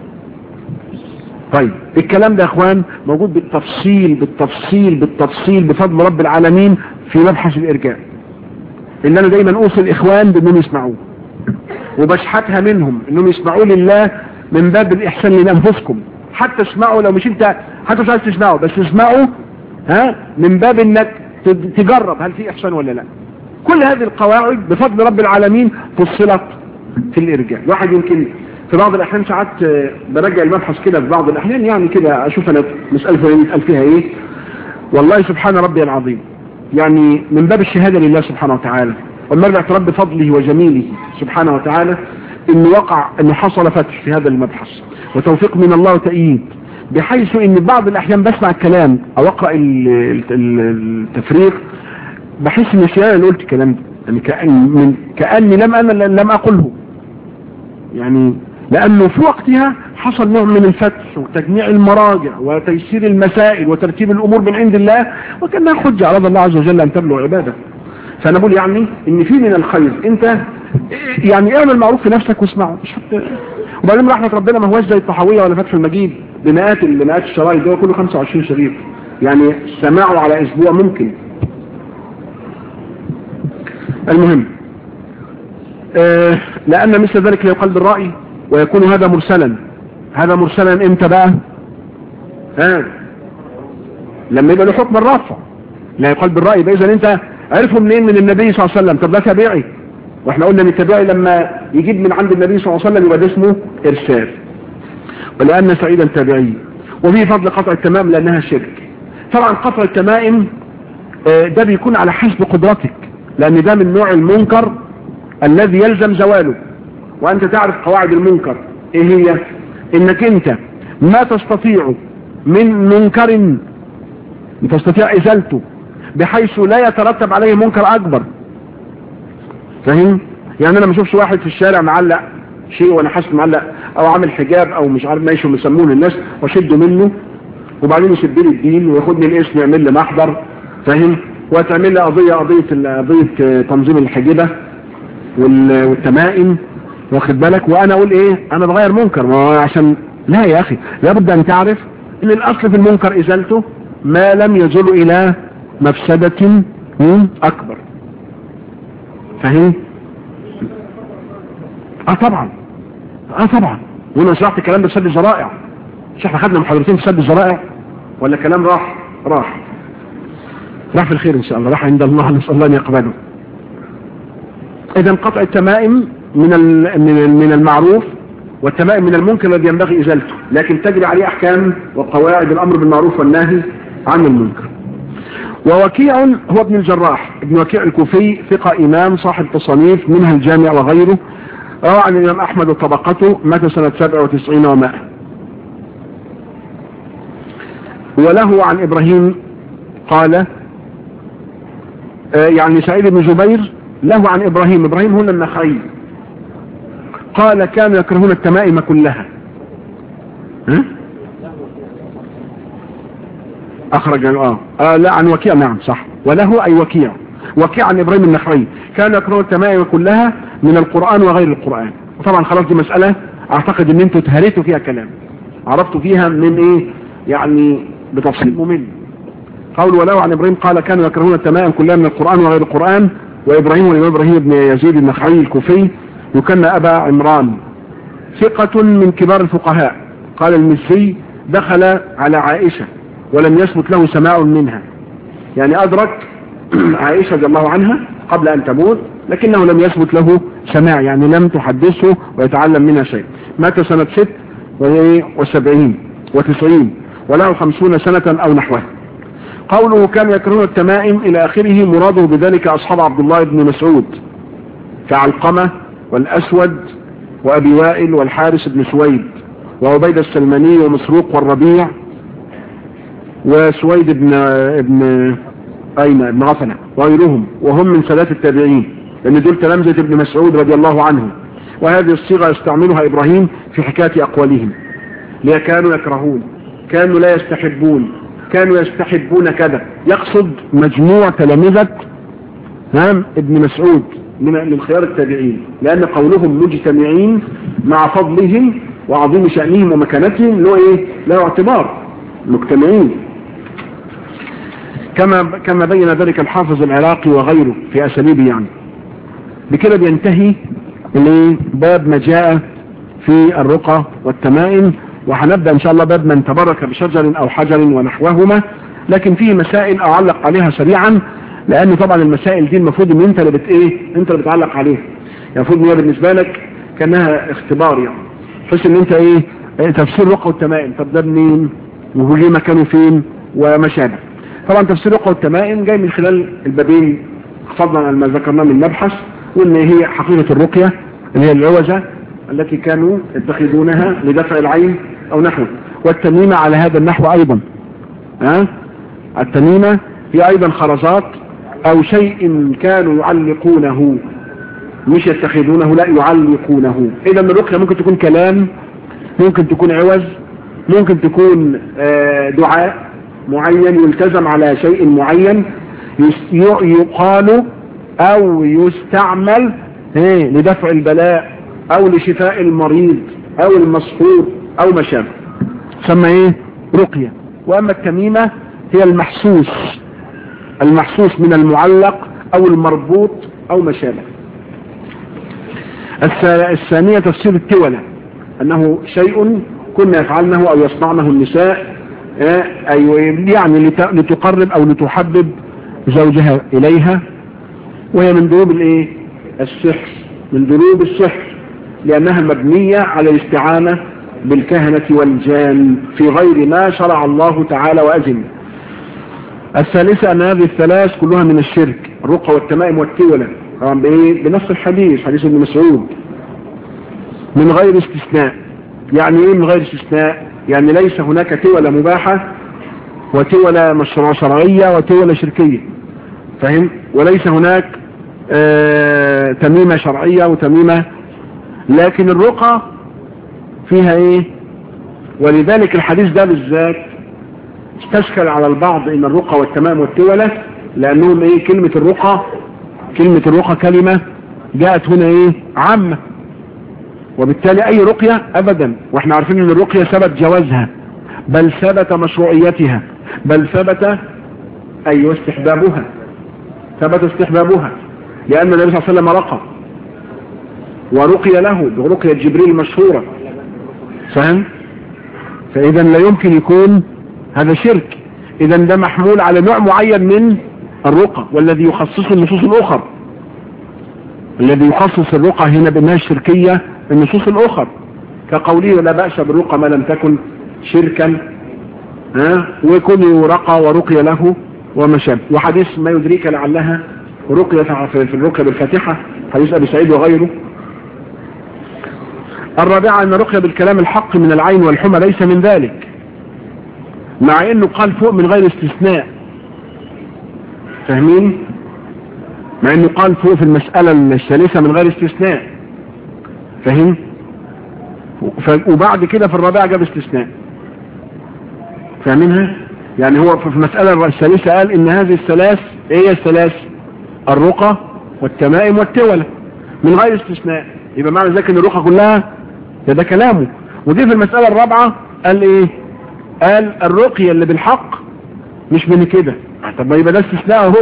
طيب الكلام ده يا اخوان موجود بالتفصيل بالتفصيل بالتفصيل بفضل رب العالمين في مبحث الارجاء ان انا دايما اوصي الاخوان بانهم يسمعوه وبشحتها منهم انهم يسمعوا لله من باب الاحسان لانفسكم حتى اسمعوا لو مش انت حتى مش عايز تسمعوا بس اسمعوا ها من باب انك تجرب هل في احسان ولا لا كل هذه القواعد بفضل رب العالمين فصلت في الارجاء الواحد يمكن في بعض الاحيان ساعات برجع المبحث كده في بعض الاحيان يعني كده اشوف انا مسألة فلانية يتقال فيها ايه والله سبحان ربي العظيم يعني من باب الشهادة لله سبحانه وتعالى والمرجع رب فضله وجميله سبحانه وتعالى انه وقع انه حصل فتح في هذا المبحث وتوفيق من الله وتأييد بحيث ان بعض الاحيان بسمع الكلام او اقرا التفريغ بحس ان الشيء انا قلت الكلام ده يعني كأن من كاني لم انا لم اقله يعني لانه في وقتها حصل نوع من الفتح وتجميع المراجع وتيسير المسائل وترتيب الامور من عند الله وكانها حجه على الله عز وجل ان تبلغ عباده فانا بقول يعني ان في من الخير انت يعني اعمل معروف في نفسك واسمعه مش حتى وبعدين رحمه ربنا ما هواش زي الطحاويه ولا فتح المجيد بمئات بمئات الشرايط ده كله 25 شريط يعني سماعه على اسبوع ممكن المهم آه لان مثل ذلك لا يقال بالراي ويكون هذا مرسلا هذا مرسلا امتى بقى ها لما يبقى له حكم الرفع لا يقال بالراي يبقى اذا انت عرفوا منين من النبي صلى الله عليه وسلم طب ده تابعي واحنا قلنا ان التابعي لما يجيب من عند النبي صلى الله عليه وسلم يبقى ده اسمه ارسال ولان سعيدا تابعي وفيه فضل قطع التمام لانها شرك طبعا قطع التمائم ده بيكون على حسب قدرتك لان ده من نوع المنكر الذي يلزم زواله وانت تعرف قواعد المنكر ايه هي انك انت ما تستطيع من منكر تستطيع ازالته بحيث لا يترتب عليه منكر اكبر فاهم يعني انا ما اشوفش واحد في الشارع معلق شيء وانا حاسس معلق او عامل حجاب او مش عارف ماشي ومسمونه الناس واشده منه وبعدين يسب لي الدين وياخدني الاسم يعمل لي محضر فاهم وتعمل لي قضيه قضيه قضيه تنظيم الحجبه والتمائم واخد بالك وانا اقول ايه انا بغير منكر ما هو عشان لا يا اخي لابد ان تعرف ان الاصل في المنكر ازالته ما لم يزل الى مفسدة اكبر فاهم اه طبعا اه طبعا وانا شرحت الكلام ده في سد الذرائع مش احنا خدنا محاضرتين في سد الذرائع ولا كلام راح راح راح في الخير ان شاء الله راح عند الله نسال الله ان يقبله اذا قطع التمائم من من المعروف والتمائم من المنكر الذي ينبغي ازالته لكن تجري عليه احكام وقواعد الامر بالمعروف والنهي عن المنكر ووكيع هو ابن الجراح ابن وكيع الكوفي ثقة امام صاحب تصانيف منها الجامع وغيره روى عن الامام احمد وطبقته مات سنة 97 و100 وله عن ابراهيم قال آه يعني سعيد بن جبير له عن ابراهيم ابراهيم هنا النخعي قال كانوا يكرهون التمائم كلها ها؟ اخرج اه, آه لا عن وكيع نعم صح وله اي وكيع وكيع عن ابراهيم النخعي كانوا يكرهون التمائم كلها من القرآن وغير القرآن وطبعا خلاص دي مسألة اعتقد ان انتوا تهريتوا فيها كلام عرفتوا فيها من ايه يعني بتفصيل ممل قول ولو عن ابراهيم قال كانوا يكرهون التمائم كلها من القرآن وغير القرآن وابراهيم والامام ابراهيم بن يزيد النخعي الكوفي يكن ابا عمران ثقة من كبار الفقهاء قال المسي دخل على عائشة ولم يثبت له سماع منها يعني ادرك عائشة رضي الله عنها قبل ان تموت لكنه لم يثبت له سماع يعني لم تحدثه ويتعلم منها شيء مات سنة ست وسبعين وتسعين وله خمسون سنة او نحوها قوله كان يكرهون التمائم الى اخره مراده بذلك اصحاب عبد الله بن مسعود كعلقمة والاسود وابي وائل والحارس بن سويد وعبيد السلماني ومسروق والربيع وسويد بن ابن اين بن غفنة وغيرهم وهم من سادات التابعين لان دول تلامذة ابن مسعود رضي الله عنه وهذه الصيغة يستعملها ابراهيم في حكاية اقوالهم ليه كانوا يكرهون كانوا لا يستحبون كانوا يستحبون كذا يقصد مجموع تلامذة نعم ابن مسعود من من خيار التابعين لان قولهم مجتمعين مع فضلهم وعظيم شأنهم ومكانتهم له ايه له اعتبار مجتمعين كما كما بين ذلك الحافظ العراقي وغيره في اساليبه يعني بكده بينتهي باب ما جاء في الرقى والتمائم وهنبدأ ان شاء الله باب من تبرك بشجر او حجر ونحوهما لكن فيه مسائل اعلق عليها سريعا لان طبعا المسائل دي المفروض ان انت اللي بت ايه انت اللي بتعلق عليها يعني المفروض ان هي بالنسبه لك كانها اختبار يعني بحيث ان انت ايه, إيه تفسير الرقى والتمائم طب ده منين وجه مكانه فين وما شابه طبعا تفسير الرقى والتمائم جاي من خلال البابين فضلا عن ما ذكرناه من مبحث وان هي حقيقه الرقيه اللي هي العوجه التي كانوا يتخذونها لدفع العين او نحوه والتميمه على هذا النحو ايضا ها التميمه هي ايضا خرزات او شيء كانوا يعلقونه مش يتخذونه لا يعلقونه اذا الرقيه ممكن تكون كلام ممكن تكون عوز ممكن تكون دعاء معين يلتزم على شيء معين يقال او يستعمل لدفع البلاء او لشفاء المريض او المسحور او ما شابه سمى ايه رقية واما التميمة هي المحسوس المحسوس من المعلق او المربوط او ما شابه الثانية تفسير التولة انه شيء كنا يفعلنه او يصنعنه النساء يعني لتقرب او لتحبب زوجها اليها وهي من دروب الايه السحر من دروب السحر لانها مبنية على الاستعانة بالكهنة والجان في غير ما شرع الله تعالى واذن الثالثة ان هذه الثلاث كلها من الشرك الرقى والتمائم والتولة طبعا بايه بنص الحديث حديث ابن مسعود من غير استثناء يعني ايه من غير استثناء يعني ليس هناك تولة مباحة وتولة مشروع شرعية وتولة شركية فهم وليس هناك آه تميمة شرعية وتميمة لكن الرقى فيها ايه ولذلك الحديث ده بالذات استشكل على البعض ان الرقى والتمام والتولة لانهم ايه كلمة الرقى كلمة الرقى كلمة جاءت هنا ايه عامة وبالتالي اي رقية ابدا واحنا عارفين ان الرقية ثبت جوازها بل ثبت مشروعيتها بل ثبت اي استحبابها ثبت استحبابها لان النبي صلى الله عليه وسلم رقى ورقي له برقية جبريل المشهورة فهم فاذا لا يمكن يكون هذا شرك اذا ده محمول على نوع معين من الرقى والذي يخصصه النصوص الاخر الذي يخصص الرقى هنا بانها الشركية النصوص الاخر كقوله لا بأس بالرقى ما لم تكن شركا ها ويكون رقى ورقي له وما شابه وحديث ما يدريك لعلها رقية في الرقية بالفاتحة حديث ابي سعيد وغيره الرابعة ان رقية بالكلام الحق من العين والحمى ليس من ذلك مع انه قال فوق من غير استثناء فاهمين مع انه قال فوق في المسألة الثالثة من غير استثناء فاهم وبعد كده في الرابعة جاب استثناء فاهمينها يعني هو في المسألة الثالثة قال ان هذه الثلاث ايه الثلاث الرقى والتمائم والتولة من غير استثناء يبقى معنى ذلك ان الرقى كلها ده, ده كلامه ودي في المسألة الرابعة قال ايه قال الرقية اللي بالحق مش من كده طب ما يبقى ده استثناء اهو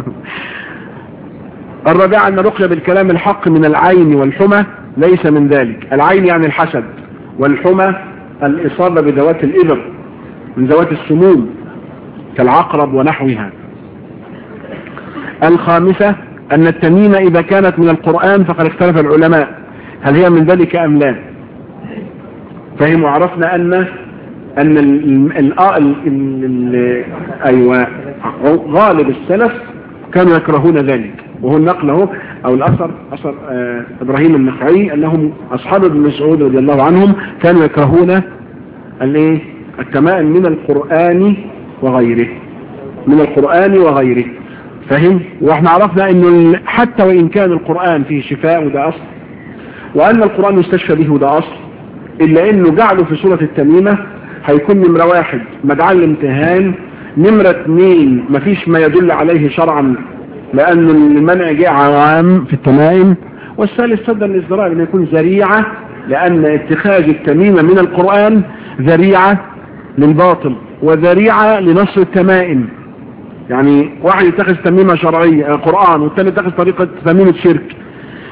الرابعة ان رقية بالكلام الحق من العين والحمى ليس من ذلك العين يعني الحسد والحمى الاصابة بذوات الابر من ذوات السموم كالعقرب ونحوها الخامسة ان التميمة اذا كانت من القرآن فقد اختلف العلماء هل هي من ذلك ام لا فهم وعرفنا ان ان ال ال ال ايوه غالب السلف كانوا يكرهون ذلك وهو النقل اهو او الاثر اثر آه ابراهيم النخعي انهم اصحاب ابن مسعود رضي الله عنهم كانوا يكرهون الايه التمائم من القران وغيره من القران وغيره فهم واحنا عرفنا انه حتى وان كان القران فيه شفاء وده اصل وان القران يستشفى به وده اصل الا انه جعله في سوره التميمه هيكون نمره واحد مدعاة الامتهان نمرة اثنين مفيش ما يدل عليه شرعا لأن المنع جاء عام في التمائم والثالث صدر الازدراء لأن يكون ذريعة لأن اتخاذ التميمة من القرآن ذريعة للباطل وذريعة لنصر التمائم يعني واحد يتخذ تميمة شرعية قرآن والثاني يتخذ طريقة تميمة شرك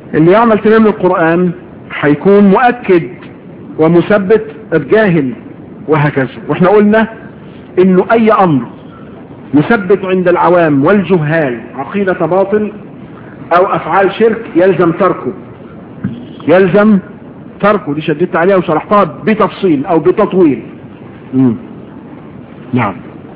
اللي يعمل تمام القرآن هيكون مؤكد ومثبت الجاهل وهكذا واحنا قلنا انه اي امر يثبت عند العوام والجهال عقيدة باطل او افعال شرك يلزم تركه يلزم تركه دي شددت عليها وشرحتها بتفصيل او بتطويل مم. نعم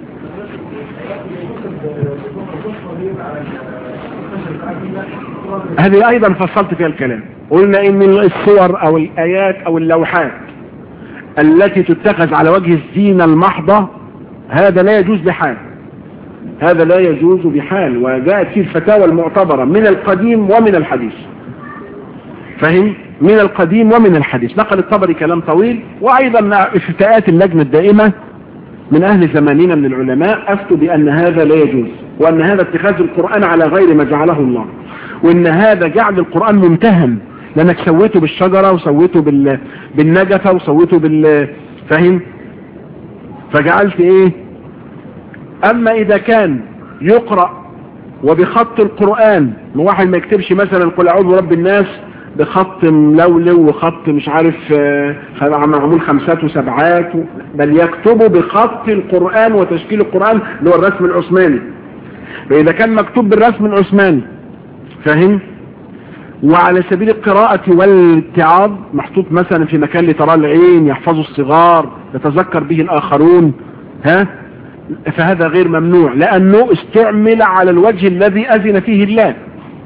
هذه ايضا فصلت فيها الكلام قلنا ان الصور او الايات او اللوحات التي تتخذ على وجه الزينة المحضة هذا لا يجوز بحال هذا لا يجوز بحال وجاءت فيه الفتاوى المعتبرة من القديم ومن الحديث فهم من القديم ومن الحديث نقل الطبري كلام طويل وايضا مع افتاءات اللجنة الدائمة من اهل زماننا من العلماء افتوا بان هذا لا يجوز وان هذا اتخاذ القرآن على غير ما جعله الله وان هذا جعل القرآن ممتهن لانك سويته بالشجرة وسويته بال... بالنجفة وسويته بال فاهم فجعلت ايه اما اذا كان يقرأ وبخط القرآن واحد ما يكتبش مثلا قل اعوذ برب الناس بخط ملولو وخط مش عارف معمول خمسات وسبعات بل يكتبه بخط القرآن وتشكيل القرآن اللي هو الرسم العثماني فإذا كان مكتوب بالرسم العثماني فاهم وعلى سبيل القراءة والاتعاظ محطوط مثلا في مكان لترى العين يحفظه الصغار يتذكر به الآخرون ها فهذا غير ممنوع لأنه استعمل على الوجه الذي أذن فيه الله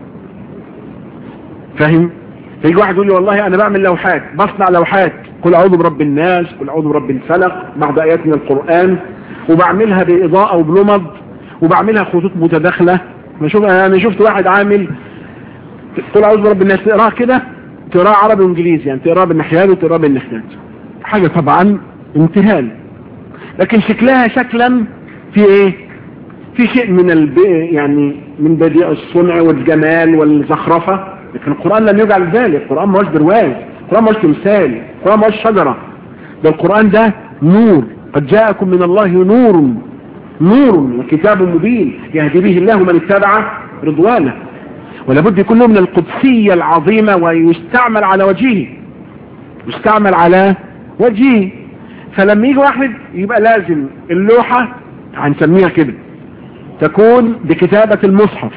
فاهم فيجي واحد يقول لي والله أنا بعمل لوحات بصنع لوحات قل أعوذ برب الناس قل أعوذ برب الفلق بعض آيات من القرآن وبعملها بإضاءة وبلمض وبعملها خطوط متداخلة أنا شفت واحد عامل قل اعوذ برب الناس تقراها كده تقراها عربي وانجليزي يعني تقراها بالنحيات وتقراها بالنحيات حاجة طبعا امتهان لكن شكلها شكلا في ايه في شيء من الب... يعني من بديع الصنع والجمال والزخرفة لكن القرآن لم يجعل ذلك القرآن ما هوش برواز القرآن ما هوش تمثال القرآن ما هوش شجرة ده القرآن ده نور قد جاءكم من الله نور نور وكتاب مبين يهدي به الله من اتبع رضوانه ولابد يكون له من القدسية العظيمة ويستعمل على وجهه يستعمل على وجهه فلما يجي واحد يبقى لازم اللوحة هنسميها كده تكون بكتابة المصحف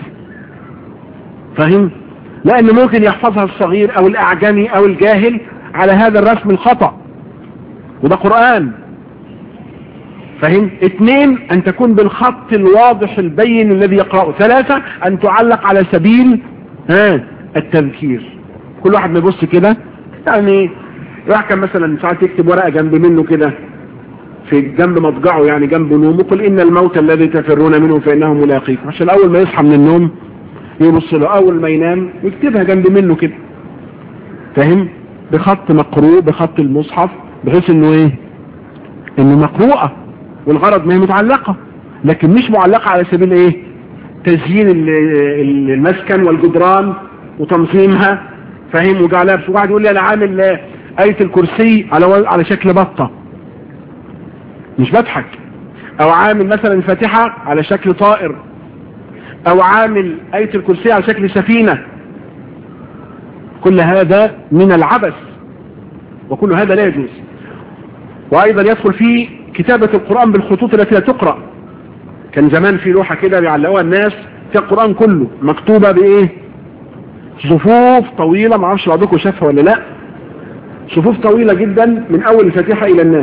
فاهم لان ممكن يحفظها الصغير او الاعجمي او الجاهل على هذا الرسم الخطأ وده قرآن فهم اثنين ان تكون بالخط الواضح البين الذي يقرأه ثلاثة ان تعلق على سبيل ها التذكير كل واحد ما يبص كده يعني راح كان مثلا ساعات يكتب ورقة جنب منه كده في جنب مضجعه يعني جنب نومه قل ان الموت الذي تفرون منه فانه ملاقيكم عشان اول ما يصحى من النوم يبص له اول ما ينام يكتبها جنب منه كده فاهم بخط مقروء بخط المصحف بحيث انه ايه انه مقروءة والغرض ما هي متعلقة لكن مش معلقة على سبيل ايه تزيين المسكن والجدران وتنظيمها فاهم وجعلها بس واحد يقول لي انا عامل آية الكرسي على على شكل بطة مش بضحك او عامل مثلا الفاتحة على شكل طائر او عامل آية الكرسي على شكل سفينة كل هذا من العبث وكل هذا لا يجوز وايضا يدخل فيه كتابة القرآن بالخطوط التي لا تقرأ كان زمان في لوحة كده بيعلقوها الناس فيها القرآن كله مكتوبة بايه صفوف طويلة ما اعرفش بعضكم شافها ولا لا صفوف طويلة جدا من اول الفاتحة الى الناس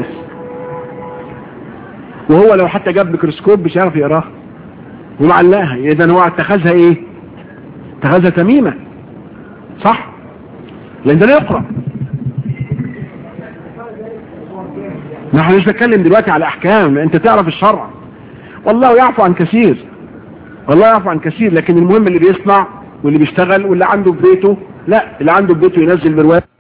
وهو لو حتى جاب ميكروسكوب مش هيعرف يقراها ومعلقها اذا هو اتخذها ايه اتخذها تميمة صح لان ده لا يقرأ نحن مش بتكلم دلوقتي على احكام انت تعرف الشرع والله يعفو عن كثير والله يعفو عن كثير لكن المهم اللي بيصنع واللي بيشتغل واللي عنده في بيته لا اللي عنده في بيته ينزل برواية